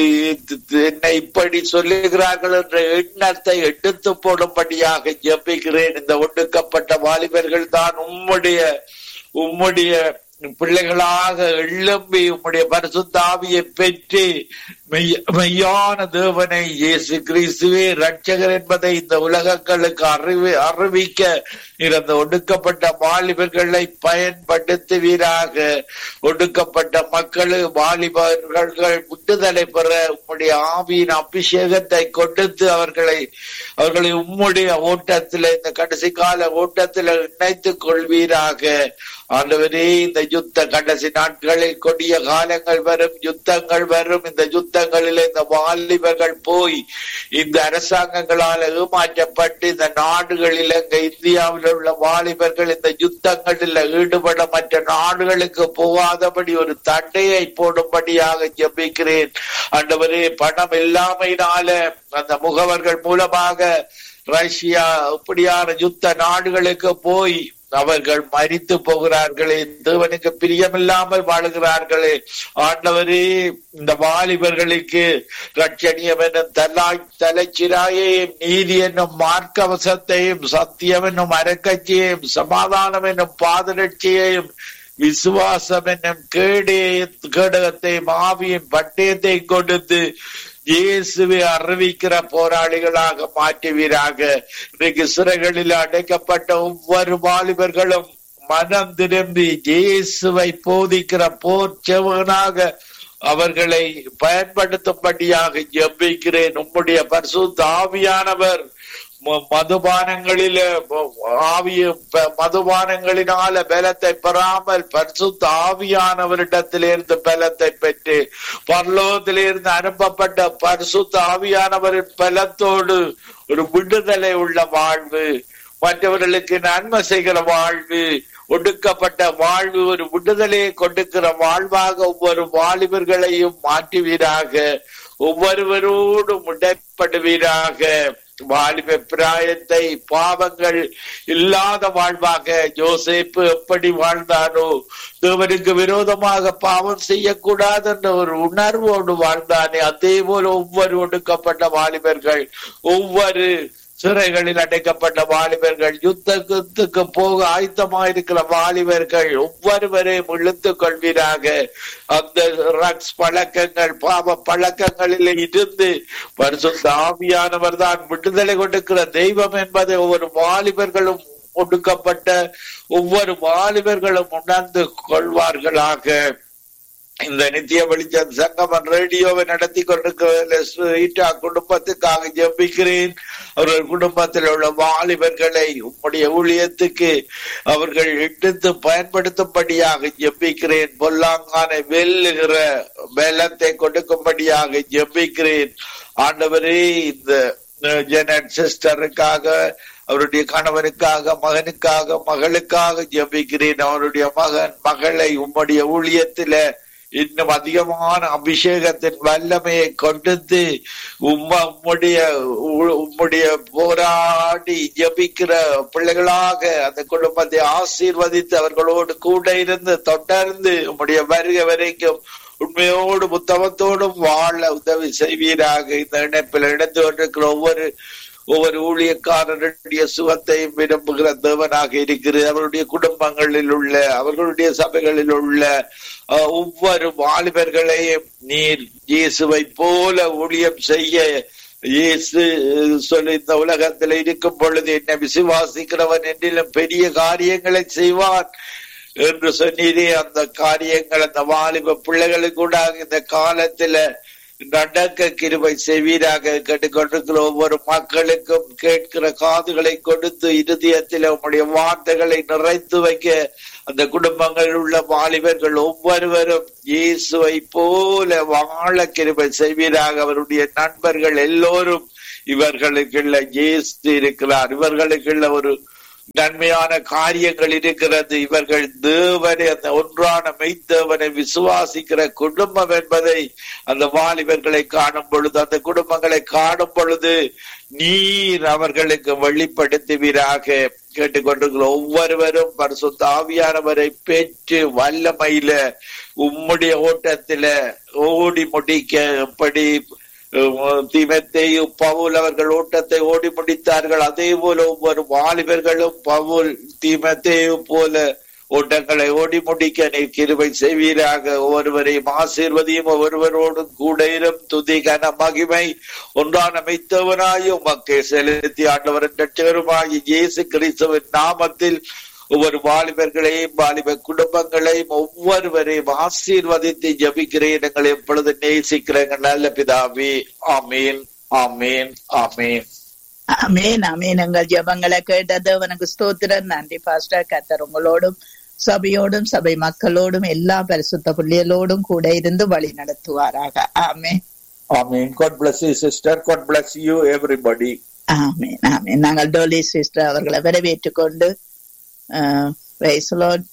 என்னை இப்படி சொல்லுகிறார்கள் என்ற எண்ணத்தை எடுத்து போடும்படியாக ஜெபிக்கிறேன் இந்த ஒடுக்கப்பட்ட வாலிபர்கள் தான் உம்முடைய உம்முடைய பிள்ளைகளாக எழும்பி உம்முடைய பரிசுத்த ஆவியை பெற்று மெய்ய- மெய்யான தேவனை இயேசு கிறிஸ்துவே ரட்சகர் என்பதை இந்த உலகங்களுக்கு அறிவி அறிவிக்க நீர் அந்த ஒடுக்கப்பட்ட வாலிபர்களை பயன்படுத்துவீராக ஒடுக்கப்பட்ட மக்கள் மக்கள் வாலிபர்கள் விடுதலை பெற உம்முடைய ஆவியின் அபிஷேகத்தை கொடுத்து அவர்களை அவர்களை உம்முடைய ஓட்டத்தில் இந்த கடைசி கால ஓட்டத்தில் இணைத்துக் கொள்வீராக ஆண்டவரே இந்த யுத்த கடைசி நாட்களில் கொடிய காலங்கள் வரும் யுத்தங்கள் வரும் இந்த யுத்தங்களில் இந்த வாலிபர்கள் போய் இந்த அரசாங்கங்களால் ஏமாற்றப்பட்டு இந்த நாடுகளில் இங்க இந்தியாவில் உள்ள வாலிபர்கள் இந்த யுத்தங்களில் ஈடுபட மற்ற நாடுகளுக்கு போகாதபடி ஒரு தடையை போடும்படியாக ஜெபிக்கிறேன் ஆண்டவரே பணம் இல்லாமையினால அந்த முகவர்கள் மூலமாக ரஷ்யா இப்படியான யுத்த நாடுகளுக்கு போய் அவர்கள் மறித்து போகிறார்களே தேவனுக்கு பிரியமில்லாமல் வாழுகிறார்களே ஆண்டவரே இந்த வாலிபர்களுக்கு ரட்சணியம் என்னும் தலாய் தலைச்சிராயையும் நீதி என்னும் மார்க்கவசத்தையும் சத்தியம் என்னும் அரக்கட்சியையும் சமாதானம் என்னும் பாதரட்சியையும் விசுவாசம் என்னும் கேடே கேடகத்தையும் ஆவியின் பட்டயத்தை கொடுத்து இயேசுவை அறிவிக்கிற போராளிகளாக மாற்றுவீராக இன்றைக்கு சிறைகளில் அடைக்கப்பட்ட ஒவ்வொரு வாலிபர்களும் மனம் திரும்பி இயேசுவை போதிக்கிற போர் செவனாக அவர்களை பயன்படுத்தும்படியாக ஜெபிக்கிறேன் உம்முடைய பரிசுத்த ஆவியானவர் ம- மதுபானங்களில ஆவிய ப- மதுபானங்களினால பலத்தை பெறாமல் பரிசுத்த ஆவியானவரிடத்திலிருந்து பலத்தை பெற்று பரலோகத்திலிருந்து அனுப்பப்பட்ட பரிசுத்த ஆவியானவரின் பலத்தோடு ஒரு விடுதலை உள்ள வாழ்வு மற்றவர்களுக்கு நன்மை செய்கிற வாழ்வு ஒடுக்கப்பட்ட வாழ்வு ஒரு விடுதலையை கொடுக்கிற வாழ்வாக ஒவ்வொரு வாலிபர்களையும் மாற்றுவீராக ஒவ்வொருவரோடும் உடன்படுவீராக வாலிப பிராயத்தை பாவங்கள் இல்லாத வாழ்வாக யோசேப்பு எப்படி வாழ்ந்தானோ தேவனுக்கு விரோதமாக பாவம் செய்யக்கூடாது என்ற ஒரு உணர்வோடு வாழ்ந்தானே அதே போல ஒவ்வொரு ஒடுக்கப்பட்ட வாலிபர்கள் ஒவ்வொரு சிறைகளில் அடைக்கப்பட்ட வாலிபர்கள் யுத்தத்துக்கு போக ஆயத்தமாயிருக்கிற வாலிபர்கள் ஒவ்வொருவரையும் இழுத்துக் கொள்வீராக அந்த ரக்ஸ் பழக்கங்கள் பாவ பழக்கங்களில் இருந்து பரிசுத்த ஆவியானவர் தான் விடுதலை கொடுக்கிற தெய்வம் என்பதை ஒவ்வொரு வாலிபர்களும் ஒடுக்கப்பட்ட ஒவ்வொரு வாலிபர்களும் உணர்ந்து கொள்வார்களாக இந்த நித்திய வெளிச்சம் சங்கமன் ரேடியோவை நடத்தி கொண்டிருக்கிற குடும்பத்துக்காக ஜெபிக்கிறேன் அவர்கள் குடும்பத்தில் உள்ள வாலிபர்களை உம்முடைய ஊழியத்துக்கு அவர்கள் எடுத்து பயன்படுத்தும்படியாக ஜெபிக்கிறேன் பொல்லாங்கானை வெல்லுகிற பலத்தை கொடுக்கும்படியாக ஜெபிக்கிறேன் ஆண்டவரே இந்த ஜெனட் சிஸ்டருக்காக அவருடைய கணவனுக்காக மகனுக்காக மகளுக்காக ஜெபிக்கிறேன் அவருடைய மகன் மகளை உம்முடைய ஊழியத்தில இன்னும் அதிகமான அபிஷேகத்தின் வல்லமையை கொடுத்து உம்ம உம்முடைய உ- உம்முடைய போராடி ஜபிக்கிற பிள்ளைகளாக அந்த குடும்பத்தை ஆசீர்வதித்து அவர்களோடு கூட இருந்து தொடர்ந்து உம்முடைய வருகை வரைக்கும் உண்மையோடு புத்தகத்தோடும் வாழ உதவி செய்வீராக இந்த இணைப்பில் இணைந்து கொண்டிருக்கிற ஒவ்வொரு ஒவ்வொரு ஊழியக்காரருடைய சுகத்தையும் விரும்புகிற தேவனாக இருக்கிறது அவருடைய குடும்பங்களில் உள்ள அவர்களுடைய சபைகளில் உள்ள அஹ், ஒவ்வொரு வாலிபர்களையும் நீர் இயேசுவை போல ஊழியம் செய்ய இயேசு சொல்லி இந்த உலகத்தில் இருக்கும் பொழுது என்னை விசுவாசிக்கிறவன் என்றிலும் பெரிய காரியங்களை செய்வான் என்று சொன்னீரே அந்த காரியங்கள் அந்த வாலிப பிள்ளைகளுக்கு கூட இந்த காலத்துல நடக்க கிருபை செய்வீராக கேட்டுக்கொண்டிருக்கிற ஒவ்வொரு மக்களுக்கும் கேட்கிற காதுகளை கொடுத்து இருதயத்தில் உம்முடைய வார்த்தைகளை நிறைத்து வைக்க அந்த குடும்பங்களில் உள்ள வாலிபர்கள் ஒவ்வொருவரும் இயேசுவை போல வாழ கிருபை செய்வீராக அவருடைய நண்பர்கள் எல்லோரும் இவர்களுக்குள்ள இயேசு இருக்கிறார் இவர்களுக்குள்ள ஒரு நன்மையான காரியங்கள் இருக்கிறது இவர்கள் தேவனை அந்த ஒன்றான மெய்த்தேவனை விசுவாசிக்கிற குடும்பம் என்பதை அந்த வாலிபர்களை காணும் பொழுது அந்த குடும்பங்களை காணும் பொழுது நீர் அவர்களுக்கு வெளிப்படுத்துவீராக கேட்டுக்கொண்டிருக்கிற ஒவ்வொருவரும் பரிசுத்த ஆவியானவரை பெற்று வல்லமையில உம்முடைய ஓட்டத்தில ஓடி முடிக்க எப்படி தீமத்தையும் பவுல் அவர்கள் ஓட்டத்தை ஓடி முடித்தார்கள் அதே போல ஒவ்வொரு வாலிபர்களும் பவுல் தீமத்தையும் போல ஓட்டங்களை ஓடி முடிக்க நீ கிருபை செய்வீராக ஒவ்வொருவரையும் ஆசீர்வதியும் ஒவ்வொருவரோடும் கூட இரும் துதி கன மகிமை ஒன்றான மெய்த்தவனாயும் மக்கள் செலுத்தி ஆண்டவரின் ரட்சகருமாகி இயேசு கிறிஸ்துவின் நாமத்தில் ஒவ்வொரு வாலிபர்களையும் வாலிப குடும்பங்களையும் ஒவ்வொருவரையும் ஆசீர்வதித்து ஜபிக்கிறேன் எங்களை எப்பொழுது நேசிக்கிறேங்க நல்ல பிதாவே ஆமீன் ஆமீன் ஆமீன் அமேன் அமேன் எங்கள் ஜெபங்களை கேட்டது உனக்கு ஸ்தோத்திரம் நன்றி பாஸ்டர் கத்தர் உங்களோடும் சபையோடும் சபை மக்களோடும் எல்லா பரிசுத்த புள்ளியலோடும் கூட இருந்து வழி நடத்துவாராக ஆமே ஆமீன் God bless you sister God bless you everybody ஆமேன் ஆமேன் நாங்கள் டோலி சிஸ்டர் அவர்களை வரவேற்றுக் கொண்டு Praise the Lord,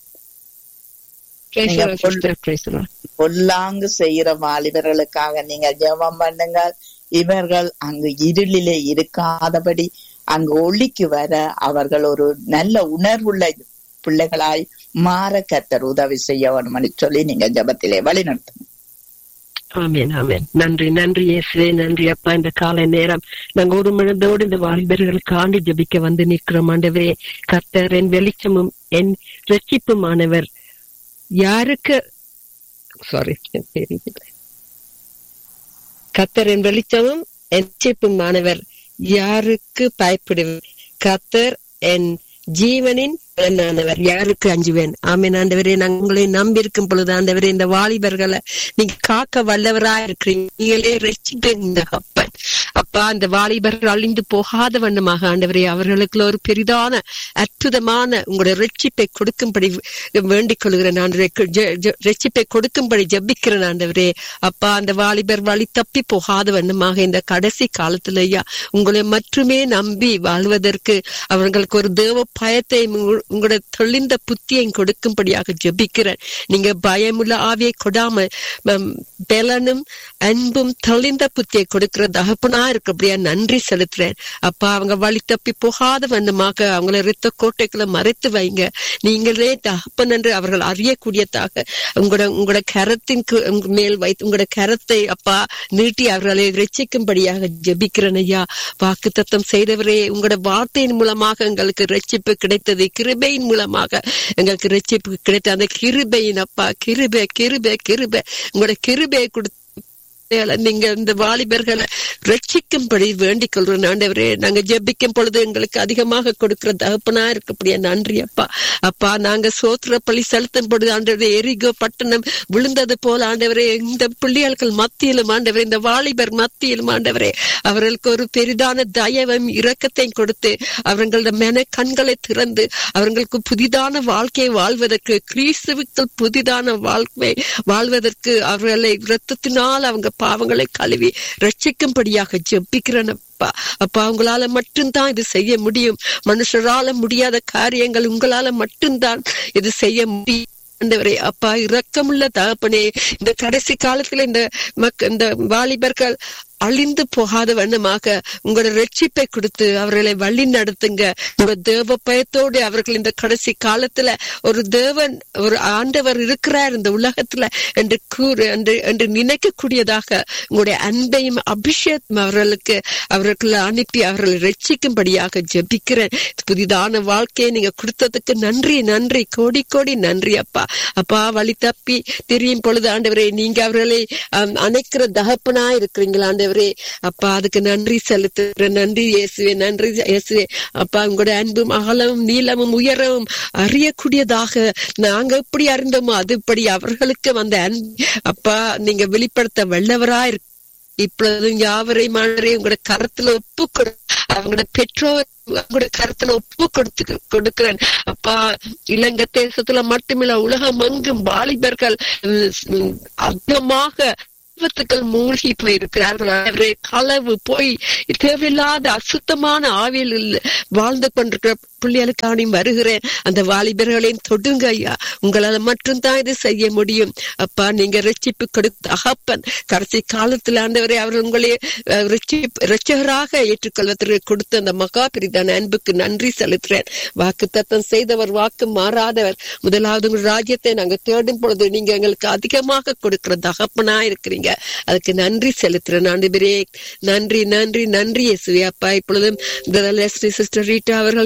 நீங்க sister. Praise the Lord. பொல்லாங்கு செய்யற வாலிபர்களுக்காக நீங்க ஜெபம் பண்ணுங்க இவர்கள் அங்கு இருளிலே இருக்காதபடி அங்கு ஒளிக்கு வர அவர்கள் ஒரு நல்ல உணர்வுள்ள பிள்ளைகளாய் மாற கத்தர் உதவி செய்ய வேணும்னு சொல்லி நீங்க ஜெபத்திலே வழி நடத்தணும் ஆமென் ஆமென் நன்றி நன்றி இயேசுவே நன்றி அப்பா இந்த காலை நேரம் நாங்க ஒரு மனதோடு இந்த வாலிபர்களுக்காண்டு ஜெபிக்க வந்து நிற்கிறோம் ஆண்டவரே கர்த்தர் என் வெளிச்சமும் என் ரட்சிப்புமானவர் யாருக்கு சாரி கர்த்தர் என் வெளிச்சமும் என் ரட்சிப்புமானவர் யாருக்கு பயப்படுவேன் கர்த்தர் என் ஜீவனின் பலனானவர் யாருக்கு அஞ்சுவேன் ஆமென் ஆண்டவரே நாங்கள் உங்களை நம்பி இருக்கும் பொழுது ஆண்டவரே இந்த வாலிபர்களை நீங்க காக்க வல்லவரா இருக்கிறீங்க நீங்களே ரசிப்பேன் இந்த அப்பன் அப்பா அந்த வாலிபர்கள் அழிந்து போகாத வண்ணமாக ஆண்டவரே அவர்களுக்குள்ள ஒரு பெரிதான அற்புதமான உங்களுடைய ரட்சிப்பை கொடுக்கும்படி வேண்டிக் கொள்கிறேன் ஆண்டவரே ஜெ- ஜெ- ரட்சிப்பை கொடுக்கும்படி ஜெபிக்கிறேன் ஆண்டவரே அப்பா அந்த வாலிபர் வழி தப்பி போகாத வண்ணமாக இந்த கடைசி காலத்துல ஐயா உங்களை மட்டுமே நம்பி வாழ்வதற்கு அவர்களுக்கு ஒரு தேவ பயத்தை உங்க- உங்களுடைய தெளிந்த புத்தியை கொடுக்கும்படியாக ஜெபிக்கிறேன் நீங்க பயமுள்ள ஆவியை கொடாம ம், பலனும் அன்பும் தெளிந்த புத்தியை கொடுக்கிற தகப்பனா இருக்கபடியா நன்றி செலுத்துறேன் அப்பா அவங்க வழி தப்பி போகாத வண்ணமாக அவங்கள இரத்த கோட்டைக்குள்ள மறைத்து வைங்க நீங்களே தகப்பன் என்று அவர்கள் அறியக்கூடியதாக உங்களோட உங்களோட கரத்தின் கு- உங்க மேல் வைத்து உங்களோட கரத்தை அப்பா நீட்டி அவர்களை ரட்சிக்கும்படியாக ஜெபிக்கிறேன் ஐயா வாக்கு தத்தம் செய்தவரே உங்களோட வார்த்தையின் மூலமாக எங்களுக்கு ரட்சிப்பு கிடைத்தது கிருபையின் மூலமாக எங்களுக்கு ரட்சிப்பு கிடைத்த அந்த கிருபையின் அப்பா கிருபை கிருபை கிருபை உங்களோட கிருபையை கொடுத்து நீங்க இந்த வாலிபர்களை ரட்சிக்கும்படி வேண்டிக் கொள்றோம் ஆண்டவரே நாங்க ஜெபிக்கும் பொழுது எங்களுக்கு அதிகமாக கொடுக்கிற தகப்பனா இருக்கக்கூடிய நன்றி அப்பா அப்பா நாங்க சோத்திர பழி செலுத்தும் பொழுது ஆண்டவரே எரிகோ பட்டணம் விழுந்தது போல ஆண்டவரே இந்த பிள்ளைகள் மத்தியிலும் ஆண்டவரே இந்த வாலிபர் மத்தியிலும் ஆண்டவரே அவர்களுக்கு ஒரு பெரிதான தயவும் இரக்கத்தையும் கொடுத்து அவர்களோட மென கண்களை திறந்து அவர்களுக்கு புதிதான வாழ்க்கையை வாழ்வதற்கு கிறிஸ்துவுக்குள் புதிதான வாழ்க்கை வாழ்வதற்கு அவர்களை இரத்தத்தினால் அவங்க பாவங்களை கழுவி ரட்சிக்கும்படியாக ஜெபிக்கிறேன் அப்பா அப்பா உங்களால மட்டும்தான் இது செய்ய முடியும் மனுஷரால முடியாத காரியங்கள் உங்களால மட்டும்தான் இது செய்ய முடியும் ஆண்டவரே அப்பா இரக்கமுள்ள தகப்பனே இந்த கடைசி காலத்துல இந்த மக் இந்த வாலிபர்கள் அழிந்து போகாத வண்ணமாக உங்களோட ரட்சிப்பை கொடுத்து அவர்களை வழி நடத்துங்க உங்க தேவ பயத்தோடு அவர்கள் இந்த கடைசி காலத்துல ஒரு தேவன் ஒரு ஆண்டவர் இருக்கிறார் இந்த உலகத்துல என்று கூறு என்று என்று நினைக்கக்கூடியதாக உங்களுடைய அன்பையும் அபிஷேகம் அவர்களுக்கு அவர்களை அனுப்பி அவர்களை ரட்சிக்கும்படியாக ஜெபிக்கிறேன் புதிதான வாழ்க்கையை நீங்க கொடுத்ததுக்கு நன்றி நன்றி கோடி கோடி நன்றி அப்பா அப்பா வழி தப்பி தெரியும் பொழுது ஆண்டவரே நீங்க அவர்களை ஆம், அணைக்கிற தகப்பனா இருக்கிறீங்களா ஆண்டவரே அப்பா அதுக்கு நன்றி செலுத்துறேன் நன்றி இயேசுவே நன்றி இயேசுவே அப்பா உங்களோட அன்பும் அகலமும் நீளமும் உயரமும் அறியக்கூடியதாக நாங்க எப்படி அறிந்தோமோ அதுபடி அவர்களுக்கு அந்த அன்பு அப்பா நீங்க வெளிப்படுத்த வல்லவரா இருக்கு இப்பொழுதும் யாவரை மாணவரை உங்களோட கரத்துல ஒப்பு கொடு அவங்களோட பெற்றோர் உங்களோட கருத்துல ஒப்பு கொடுத்து கொடுக்கிறேன் அப்பா இலங்கை தேசத்துல மட்டுமில்ல உலகம் எங்கும் வாலிபர்கள் உம், அதிகமாக விபத்துக்கள் மூழ்கி போயிருக்கிறார்கள் அவரே களவு போய் தேவையில்லாத அசுத்தமான ஆவியில் வாழ்ந்து கொண்டிருக்கிற பிள்ளைகளுக்கானையும் வருகிறேன் அந்த வாலிபர்களையும் தொடுங்க ஐயா உங்களால மட்டும்தான் இது செய்ய முடியும் அப்பா நீங்க ரட்சிப்பு கொடுத்த அகப்பன் கடைசி காலத்துல ஆண்டவரே அவர் உங்களே அஹ், ரட்சிப்- ரட்சகராக ஏற்றுக்கொள்வதற்கு கொடுத்த அந்த மகா பிரிதான அன்புக்கு நன்றி செலுத்துறேன் வாக்கு தத்தம் செய்தவர் வாக்கு மாறாதவர் முதலாவது உங்கள் ராஜ்யத்தை நாங்க தேடும் பொழுது நீங்க எங்களுக்கு அதிகமாக கொடுக்கிற தகப்பனா இருக்கிறீங்க அதுக்கு நன்றி செலுத்துறேன் ஆண்டவரே நன்றி நன்றி நன்றி இயேசுவே அப்பா இப்பொழுதும் சிஸ்டர் ரீட்டா அவர்கள் நடத்துற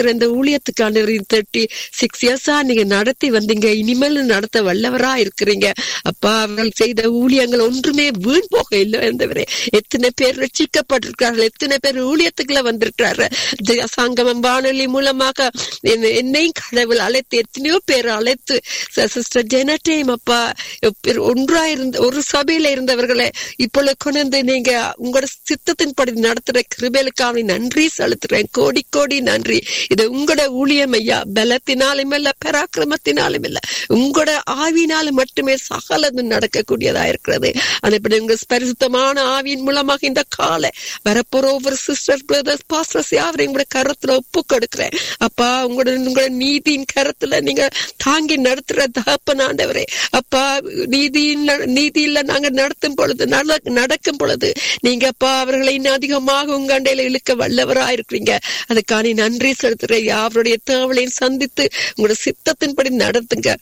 நடத்துற இந்த ஊழியத்துக்கு ஆண்டவரே தேர்ட்டி சிக்ஸ் இயர்ஸா நீங்க நடத்தி வந்தீங்க இனிமேல் நடத்த வல்லவரா இருக்கிறீங்க அப்பா அவர்கள் செய்த ஊழியங்கள் ஒன்றுமே வீண் போக இல்லை ஆண்டவரே எத்தனை பேர் ரட்சிக்கப்பட்டிருக்கிறார்கள் எத்தனை பேர் ஊழியத்துக்குள்ள வந்திருக்கிறாரு ஜெ- சங்கமம் வானொலி மூலமாக என்னை- என்னையும் கடவுள் அழைத்து எத்தனையோ பேர் அழைத்து சிஸ்டர் ஜெனட்டையும் அப்பா எப்ப- ஒன்றா இருந்த ஒரு சபையில இருந்தவர்களை இப்பொழுது கொண்டு வந்து நீங்க உங்களோட சித்தத்தின்படி நடத்துற கிருபைகளுக்காக நன்றி செலுத்துறேன் கோடி கோடி நன்றி இது உங்களோட ஊழியம் ஐயா பலத்தினாலும் இல்ல பராக்கிரமத்தினாலும் இல்ல உங்களோட ஆவினாலும் மட்டுமே சகலதும் நடக்கக்கூடியதா இருக்கிறது அதேபடி உங்க பரிசுத்தமான ஆவியின் மூலமாக இந்த காலை வரப்போற ஒவ்வொரு சிஸ்டர் பிரதர்ஸ் பாஸ்டர்ஸ் யாவரையும் உங்களோட கரத்துல ஒப்பு கொடுக்கிறேன் அப்பா உங்களோட உங்களோட நீதியின் கரத்துல நீங்க தாங்கி நடத்துற தகப்பன் ஆண்டவரே அப்பா நீதியின் நீதியில நாங்க நடத்தும் பொழுது நட- நடக்கும் பொழுது நீங்க அப்பா அவர்களை இன்னும் அதிகமாக உங்க அண்டையில இழுக்க வல்லவரா இருக்கிறீங்க அதுக்கான நன்றி செலுத்துறேன் அவருடைய தேவலையும் சந்தித்து உங்களோட சித்தத்தின்படி நடத்துங்க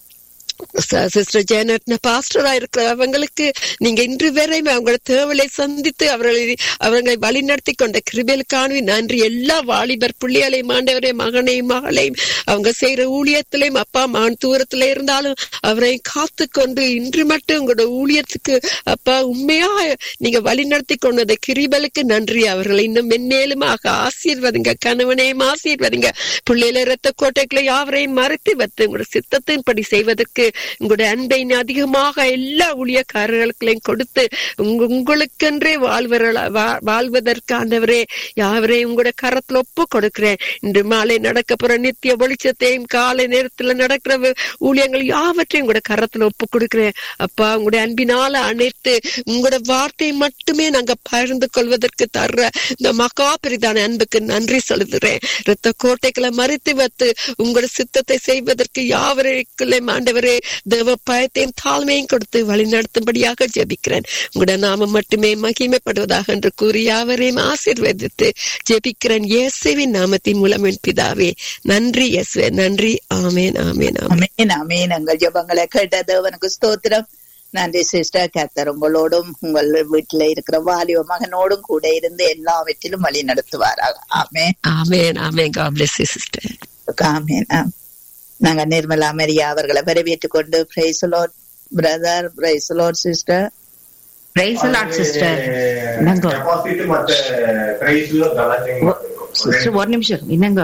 சிஸ்டர் ஜெயனட் பாஸ்டரா இருக்கிற அவங்களுக்கு நீங்க இன்று வரையும் அவங்களோட தேவலை சந்தித்து அவர்களை அவர்களை வழிநடத்தி கொண்ட கிருபேலுக்கான நன்றி எல்லா வாலிபர் பிள்ளைகளையும் ஆண்டவரே மகனையும் மகளையும் அவங்க செய்யற ஊழியத்திலையும் அப்பா மகன் தூரத்துல இருந்தாலும் அவரை காத்து கொண்டு இன்று மட்டும் உங்களோட ஊழியத்துக்கு அப்பா உண்மையா நீங்க வழிநடத்தி கொண்டத கிருபலுக்கு நன்றி அவர்களை இன்னும் மென்மேலுமாக ஆசீர்வதிங்க கணவனையும் ஆசீர்வதிங்க பிள்ளையில ரத்த கோட்டைகளை யாவரையும் மறைத்து வைத்து உங்களோட சித்தத்தின்படி செய்வதற்கு உங்களுடைய அன்பை இன்னும் அதிகமாக எல்லா ஊழியக்காரர்களுக்களையும் கொடுத்து உங்க உங்களுக்கென்றே வாழ்வர்கள வா- வாழ்வதற்கானவரே யாவரையும் உங்களோட கரத்துல ஒப்பு கொடுக்கிறேன் இன்று மாலை நடக்க போற நித்திய வெளிச்சத்தையும் காலை நேரத்துல நடக்கிற வு- ஊழியங்கள் யாவற்றையும் கூட கரத்துல ஒப்பு கொடுக்கிறேன் அப்பா உங்களுடைய அன்பினால அனைத்து உங்களோட வார்த்தையை மட்டுமே நாங்க பகிர்ந்து கொள்வதற்கு தர்ற இந்த மகா பெரிதான அன்புக்கு நன்றி செலுத்துறேன் இரத்த கோட்டைகளை மறைத்து வைத்து உங்களோட சித்தத்தை செய்வதற்கு யாவரைக்குள்ளே ஆண்டவரே தேவ பயத்தையும் தாழ்மையும் கொடுத்து வழி நடத்தும்படியாக ஜெபிக்கிறேன் உங்களோட நாமம் மட்டுமே மகிமைப்படுவதாக என்று கூறி யாவரையும் ஆசீர்வதித்து ஜெபிக்கிறேன் இயேசுவின் நாமத்தின் மூலம் என் பிதாவே நன்றி இயேசுவே நன்றி ஆமேன் ஆமேன் ஆமேன் அமேன் அமேன் எங்கள் ஜெபங்களை கேட்ட தேவனுக்கு ஸ்தோத்திரம் நன்றி சிஸ்டர் கத்தர் உங்களோடும் உங்கள் வீட்டுல இருக்கிற வாலிப மகனோடும் கூட இருந்து எல்லாவற்றிலும் வழி நடத்துவாராக ஆமேன் ஆமேன் ஆமேன் God bless you sister ஆமேன் ஆம். நாங்க நிர்மலா மரியா அவர்களை வரவேற்றுக் கொண்டு praise the lord brother praise the lord sister praise lord sister என்னங்க கெப்பாசிட்டி மத்த பிரைஸ் சிஸ்டர் ஒரு நிமிஷம் என்னங்க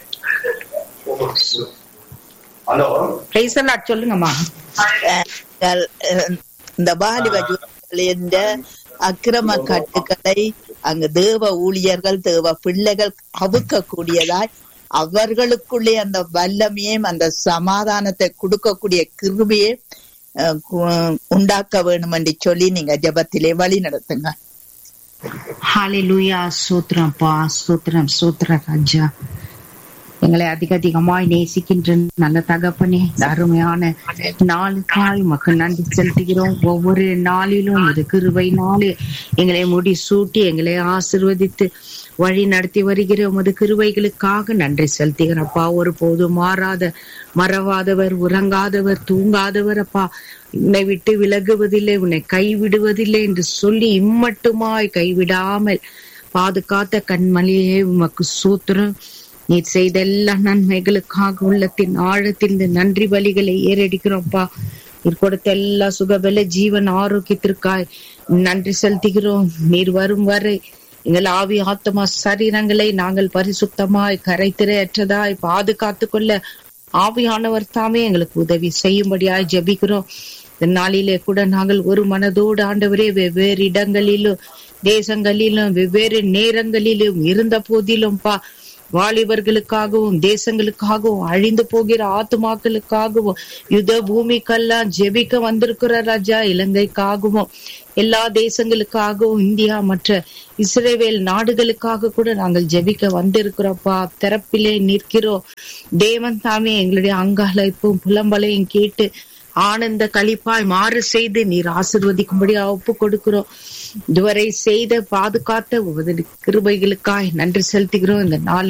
ஹலோ பிரைஸ் லாட் சொல்லுங்கம்மா நீங்கள், அஹ், இந்த வாலிப ஜூதர்களின் அக்கிரம கட்டுக்களை அங்கு தேவ ஊழியர்கள் தேவ பிள்ளைகள் அவுக்கக்கூடியதாய் அவர்களுக்குள்ளே அந்த வல்லமையும் அந்த சமாதானத்தை கொடுக்கக்கூடிய கிருபையை அஹ், கு- உண்டாக்க வேணும் என்று சொல்லி நீங்க ஜெபத்திலே வழி நடத்துங்க ஹalleluya சூத்திரம்ப்பா சூத்திரம் சூத்திர ராஜா எங்களை அதிக அதிகமாய் நேசிக்கின்ற நல்ல தகப்பனே இந்த அருமையான நாளுக்காய் மக்கள் நன்றி செலுத்துகிறோம் ஒவ்வொரு நாளிலும் இது கிருபை நாளு எங்களை முடி சூட்டி எங்களை ஆசிர்வதித்து வழி நடத்தி வருகிற உமது கிருபைகளுக்காக நன்றி செலுத்துகிறோம் அப்பா ஒரு போதும் மாறாத மறவாதவர் உறங்காதவர் தூங்காதவர் அப்பா உன்னை விட்டு விலகுவதில்லை உன்னை கைவிடுவதில்லை என்று சொல்லி இம்மட்டுமாய் கைவிடாமல் பாதுகாத்த கண்மணியே உமக்கு சூத்திரம் நீர் செய்த எல்லா நன்மைகளுக்காக உள்ளத்தின் ஆழத்தில் இந்த நன்றி பலிகளை ஏறடிக்கிறோம்ப்பா நீர் கொடுத்த எல்லா சுகபல ஜீவன் ஆரோக்கியத்திற்காய் நன்றி செலுத்துகிறோம் நீர் வரும் வரை எங்கள் ஆவி ஆத்மா சரீரங்களை நாங்கள் பரிசுத்தமாய் கரைத்திரையற்றதாய் பாதுகாத்து கொள்ள ஆவியானவர் தாமே எங்களுக்கு உதவி செய்யும்படியாய் ஜெபிக்கிறோம் இந்த நாளிலே கூட நாங்கள் ஒரு மனதோடு ஆண்டவரே வெவ்வேறு இடங்களிலும் தேசங்களிலும் வெவ்வேறு நேரங்களிலும் இருந்த போதிலும் பா வாலிபர்களுக்காகவும் தேசங்களுக்காகவும் அழிந்து போகிற ஆத்துமாக்களுக்காகவும் யுத பூமிக்கெல்லாம் ஜெபிக்க வந்திருக்கிற ராஜா இலங்கைக்காகவும் எல்லா தேசங்களுக்காகவும் இந்தியா மற்ற இஸ்ரேவேல் நாடுகளுக்காக கூட நாங்கள் ஜெபிக்க வந்திருக்கிறோம்ப்பா திறப்பிலே நிற்கிறோம் தேவன் தாமே எங்களுடைய அங்காளைப்பும் புலம்பலையும் கேட்டு ஆனந்த களிப்பாய் மாறு செய்து நீர் ஆசிர்வதிக்கும்படி ஒப்பு கொடுக்கிறோம் இதுவரை செய்த பாதுகாத்த உமது கிருபைகளுக்காய் நன்றி செலுத்துகிறோம் இந்த நாளில்